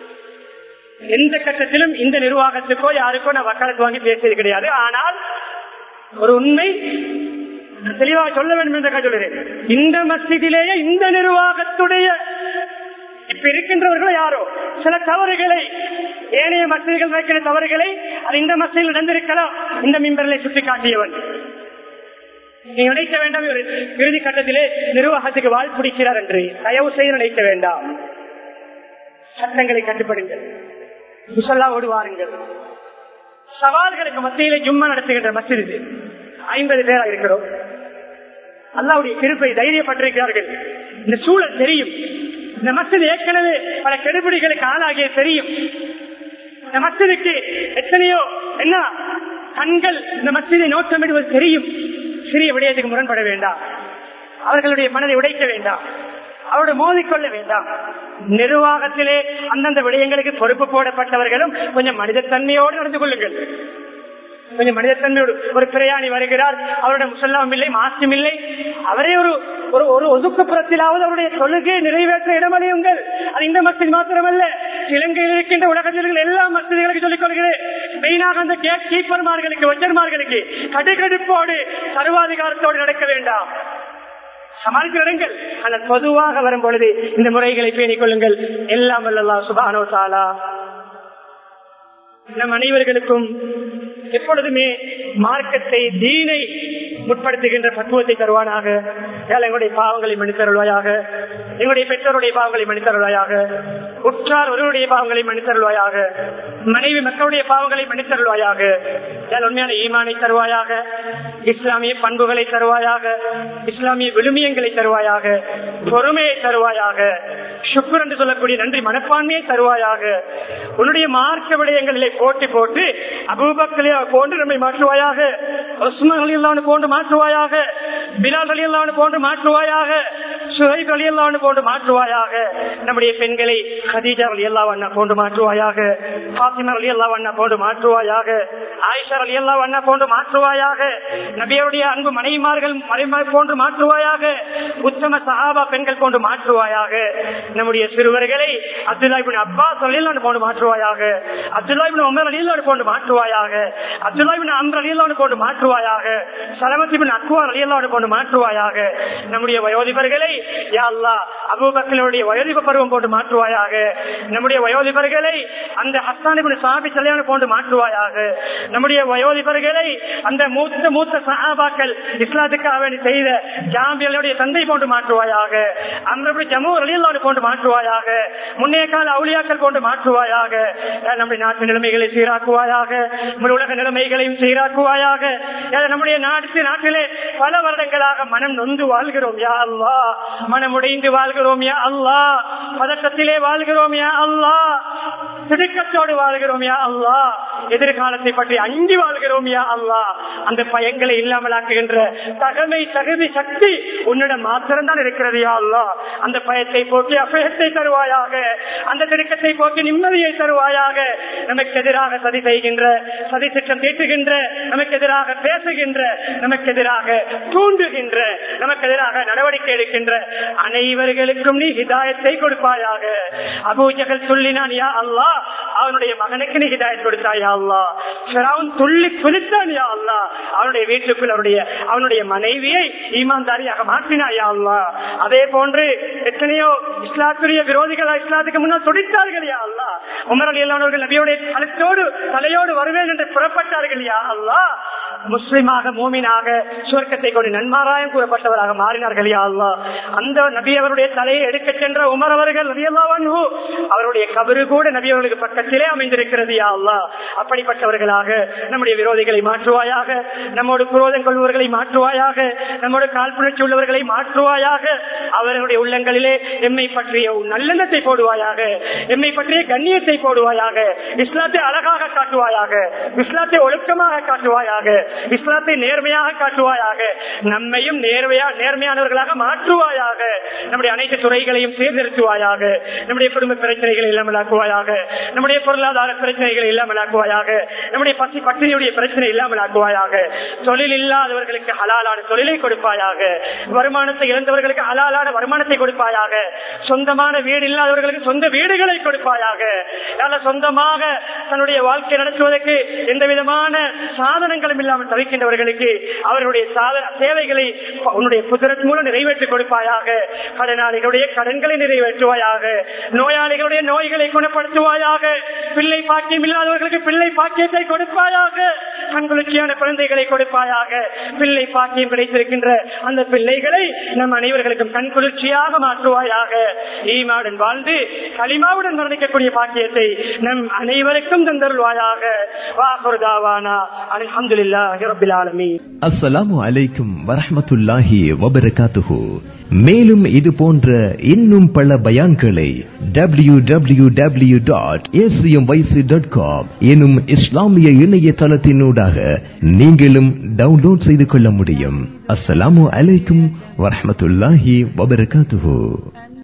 எந்த கட்டத்திலும் இந்த நிர்வாகத்துக்கோ யாருக்கோ நான் வக்காலத்து வாங்கி பேசியது கிடையாது ஆனால் ஒரு உண்மை தெளிவாக சொல்ல வேண்டும் என்று சொல்லுகிறேன் இந்த மஸ்ஜிதிலேயே இந்த நிர்வாகத்துடைய இப்ப இருக்கின்றவர்களோ யாரோ சில தவறுகளை ஏனைய மசிதிகள் வைக்கிற தவறுகளை அது இந்த மசிதில் நடந்திருக்கலாம் இந்த மிம்பர்களை சுட்டி காட்டியவன் நீ நினைக்க வேண்டாம் இவர் இறுதி கட்டத்திலே நிர்வாகத்துக்கு வாழ் பிடிக்கிறார் என்று தயவு செய்து நினைக்க வேண்டாம் சட்டங்களை கட்டுப்படுங்கள் முசல்லாவோடு வாருங்கள் சவால்களுக்கு மத்தியிலே ஜும்மா நடத்துகின்ற மசித் இது ஐம்பது பேராக இருக்கிறோம் அல்லாவுடைய கிருப்பை தைரியப்பட்டிருக்கிறார்கள் இந்த சூழல் தெரியும் இந்த மசித் ஏற்கனவே பல கெடுபிடிகளுக்கு ஆளாகிய தெரியும் இந்த மசிதுக்கு எத்தனையோ என்ன கண்கள் இந்த மசிதை நோட்டமிடுவது தெரியும் சிறிய விடயத்துக்கு முரண்பட வேண்டாம் அவர்களுடைய மனதை உடைக்க வேண்டாம் அவரோட மோதிக்கொள்ள வேண்டாம் நிர்வாகத்திலே அந்தந்த விடயங்களுக்கு பொறுப்பு போடப்பட்டவர்களும் கொஞ்சம் மனிதத்தன்மையோடு நடந்து கொள்ளுங்கள் கொஞ்சம் மனிதத்தன்மையோடு ஒரு பிரயாணி வருகிறார் அவருடைய முசல்லாம் இல்லை மாற்றம் இல்லை அவரே ஒரு ஒரு ஒரு ஒதுக்குப்புறத்திலாவது அவருடைய தொழுகையை நிறைவேற்ற இடமளியுங்கள் அது இந்த மசித் மாத்திரமல்ல இலங்கையில் இருக்கின்ற உலகத்தில் இருக்கிற எல்லா மசிதிகளுக்கு சொல்லிக் கொள்கிறேன் மெயினாக அந்த கேட் கீப்பர்மார்களுக்கு வச்சர்மார்களுக்கு கடுகடுப்போடு சர்வாதிகாரத்தோடு நடக்க வேண்டாம் சமாளித்து விடுங்கள் ஆனால் பொதுவாக வரும் பொழுது இந்த முறைகளை பேணிக் கொள்ளுங்கள் எல்லாம் வல்லல்லா சுபானோ தாலா நம் அனைவர்களுக்கும் எப்பொழுதுமே மார்க்கத்தை தீனை முற்படுத்துகின்ற பக்குவத்தை தருவானாக எங்களுடைய பாவங்களை மன்னித்தருள்வாயாக எங்களுடைய பெற்றோருடைய பாவங்களை மன்னித்தருள்வாயாக உற்றார் ஒருவருடைய பாவங்களை மன்னித்தருள்வாயாக மனைவி மக்களுடைய பாவங்களை மன்னித்தருள்வாயாக உண்மையான ஈமானை தருவாயாக இஸ்லாமிய பண்புகளை தருவாயாக இஸ்லாமிய விழுமியங்களை தருவாயாக பொறுமையை தருவாயாக சுக்குர் என்று சொல்லக்கூடிய நன்றி மனப்பான்மையை தருவாயாக உன்னுடைய மார்க்க விடயங்களிலே போட்டி போட்டு அபூபக்கலே போன்று நம்மை மாற்றுவாயாக உஸ்மான் அலி அல்லான்னு போன்று மாற்றுவாயாக பிலால் அலி அல்லான்னு போன்று மாற்றுவாயாக சுஹைப் ரலியல்லாஹு போன்று மாற்றுவாயாக நம்முடைய பெண்களை ஹதீஜா ரலியல்லாஹு அன்ஹா போன்று மாற்றுவாயாக ஃபாத்திமா ரலியல்லாஹு அன்ஹா போன்று மாற்றுவாயாக ஆயிஷா ரலியல்லாஹு அன்ஹா போன்று மாற்றுவாயாக நபியுடைய அன்பு மனைவிமார்கள் மறைமார் போன்று மாற்றுவாயாக உத்தம சஹாபா பெண்கள் போன்று மாற்றுவாயாக நம்முடைய சிறுவர்களை அப்துல்லா இப்னு அப்பாஸ் ரலியல்லாஹு போன்று மாற்றுவாயாக அப்துல்லா இப்னு உமர் ரலியல்லாஹு போன்று மாற்றுவாயாக அப்துல்லா இப்னு அம்ர் ரலியல்லாஹு போன்று மாற்றுவாயாக சலமத் இப்னு அக்வா ரலியல்லாஹு போன்று மாற்றுவாயாக நம்முடைய வயோதிபர்களை யா அல்லாஹ் அபூபக்கருடைய வயோதிப பருவம் போட்டு மாற்றுவாயாக நம்முடைய வயோதிபர்களை அந்த ஹஸ்தான் இப்னு சாபி சல்யான் போன்று மாற்றுவாயாக நம்முடைய வயோதிபர்களை அந்த மூத்த மூத்த சஹாபாக்கள் இஸ்லாத்துக்காக வேண்டி செய்த ஜாம்பியலுடைய தந்தை போன்று மாற்றுவாயாக அம்ரபடி ஜமு ரலியல்லாஹு போன்று மாற்றுவாயாக முன்னைய கால அவுளியாக்கள் போன்று மாற்றுவாயாக யா நம்முடைய நாட்டு நிலைமைகளை சீராக்குவாயாக நம்முடைய உலக நிலைமைகளையும் சீராக்குவாயாக யா நம்முடைய நாட்டு நாட்டிலே பல வருடங்களாக மனம் நொந்து வாழ்கிறோம் யா அல்லா மனம் உடைந்து வாழ்கிறோம் யா அல்லா பதட்டத்திலே வாழ்கிறோம் யா அல்லா திடுக்கத்தோடு வாழ்கிறோம் யா அல்லா எதிர்காலத்தை பற்றி அஞ்சி வாழ்கிறோம் யா அல்லா அந்த பயங்களை இல்லாமலாக்குகின்ற தகமை தகுதி சக்தி உன்னிடம் மாத்திரம்தான் இருக்கிறது யா அல்லா அந்த பயத்தை போக்கி அபயத்தை தருவாயாக அந்த திடுக்கத்தை போக்கி நிம்மதியை தருவாயாக நமக்கு எதிராக சதி செய்கின்ற சதி திட்டம் தீட்டுகின்ற நமக்கு எதிராக பேசுகின்ற நமக்கு எதிராக தூண்டுகின்ற நமக்கு எதிராக நடவடிக்கை எடுக்கின்ற அனைவர்களுக்கும் நீ ஹிதாயத்தை கொடுப்பாயாக அபூஜகல் சொல்லினான் யா அல்லா அவனுடைய மகனுக்கு நீ ஹிதாயத் கொடுத்தாயா அல்லா ஃபிரௌன் துள்ளி குதித்தான் யா அல்லா அவனுடைய வீட்டுக்குள் அவருடைய அவனுடைய மனைவியை ஈமான்தாரியாக மாற்றினாயா அல்லா அதே போன்று எத்தனையோ இஸ்லாத்துடைய விரோதிகள் இஸ்லாத்துக்கு முன்னால் துடித்தார்கள் யா அல்லா உமர் அலி அல்லானவர்கள் நபியோடைய தலத்தோடு தலையோடு வருவேன் என்று புறப்பட்டார்கள் யா அல்லா முஸ்லிமாக மூமினாக சுவர்க்கத்தை கொண்டு நன்மாராயம் கூறப்பட்டவராக மாறினார்கள் யா அல்லா அந்த நபி அவருடைய தலையை எடுக்க சென்ற உமர் அவர்கள் நபியல்லாவன்ஹு அவருடைய கபரு கூட நபி அவர்களுக்கு பக்கத்திலே அமைந்திருக்கிறது யா அல்லா அப்படிப்பட்டவர்களாக நம்முடைய விரோதிகளை மாற்றுவாயாக நம்மோடு குரோதம் கொள்வர்களை மாற்றுவாயாக நம்மோடு காழ்ப்புணர்ச்சி உள்ளவர்களை மாற்றுவாயாக அவர்களுடைய உள்ளங்களிலே எம்மை பற்றிய நல்லெண்ணத்தை போடுவாயாக எம்மை பற்றிய கண்ணியத்தை போடுவாயாக இஸ்லாத்தை அழகாக காட்டுவாயாக இஸ்லாத்தை ஒழுக்கமாக காட்டுவாயாக இஸ்லாத்தை நேர்மையாக காட்டுவாயாக நம்மையும் நேர்மையா நேர்மையானவர்களாக மாற்றுவாயாக நம்முடைய அனைத்து துறைகளையும் சீர்திருத்துவாயாக நம்முடைய குடும்ப பிரச்சனைகளை இல்லாமலாக்குவாயாக நம்முடைய பொருளாதார பிரச்சனைகளை இல்லாமலாக்குவாயாக நம்முடைய பசி பட்டினியுடைய பிரச்சனை இல்லாமலாக்குவாயாக தொழில் இல்லாதவர்களுக்கு ஹலாலான தொழிலை கொடுப்பாயாக வருமானத்தை இழந்தவர்களுக்கு ஹலாலான வருமானத்தை கொடுப்பாயாக சொந்தமான வீடு இல்லாதவர்களுக்கு சொந்த வீடுகளை கொடுப்பாயாக நல்ல சொந்தமாக தன்னுடைய வாழ்க்கை நடத்துவதற்கு எந்த விதமான சாதனங்களும் இல்லாமல் தவிக்கின்றவர்களுக்கு அவர்களுடைய சாதன தேவைகளை உன்னுடைய புதிரத் மூலம் நிறைவேற்றி கொடுப்பாயாக கடனாளிகளுடைய கடன்களை நிறைவேற்றுவாயாக நோயாளிகளுடைய நோய்களை குணப்படுத்துவாயாக பிள்ளை பாக்கியம் இல்லாதவர்களுக்கு பிள்ளை பாக்கியத்தை கொடுப்பாயாக கண்குளிர்ச்சியான குழந்தைகளை கொடுப்பாயாக பிள்ளை பாக்கியம் கிடைத்திருக்கின்ற அந்த பிள்ளைகளை நம் அனைவர்களுக்கும் கண்குளிர்ச்சியாக மாற்றுவாயாக ஈமாவுடன் வாழ்ந்து களிமாவுடன் மரணிக்கக்கூடிய பாக்கியத்தை நம் அனைவருக்கும் தந்தருள்வாயாக வாசுதாவானா அலமதுல்லாஹி ரபில் ஆலமீன் அஸ்ஸலாமு அலைக்கும் வரஹ்மத்துல்லாஹி வபரகாத்துஹு மேலும் இது போன்ற இன்னும் பல பயான்களை W W W dot dot com எனும் இஸ்லாமிய இணையதளத்தினூடாக நீங்களும் டவுன்லோட் செய்து கொள்ள முடியும் அஸ்ஸலாமு அலைக்கும் வரஹ்மத்துல்லாஹி வபரகாத்துஹு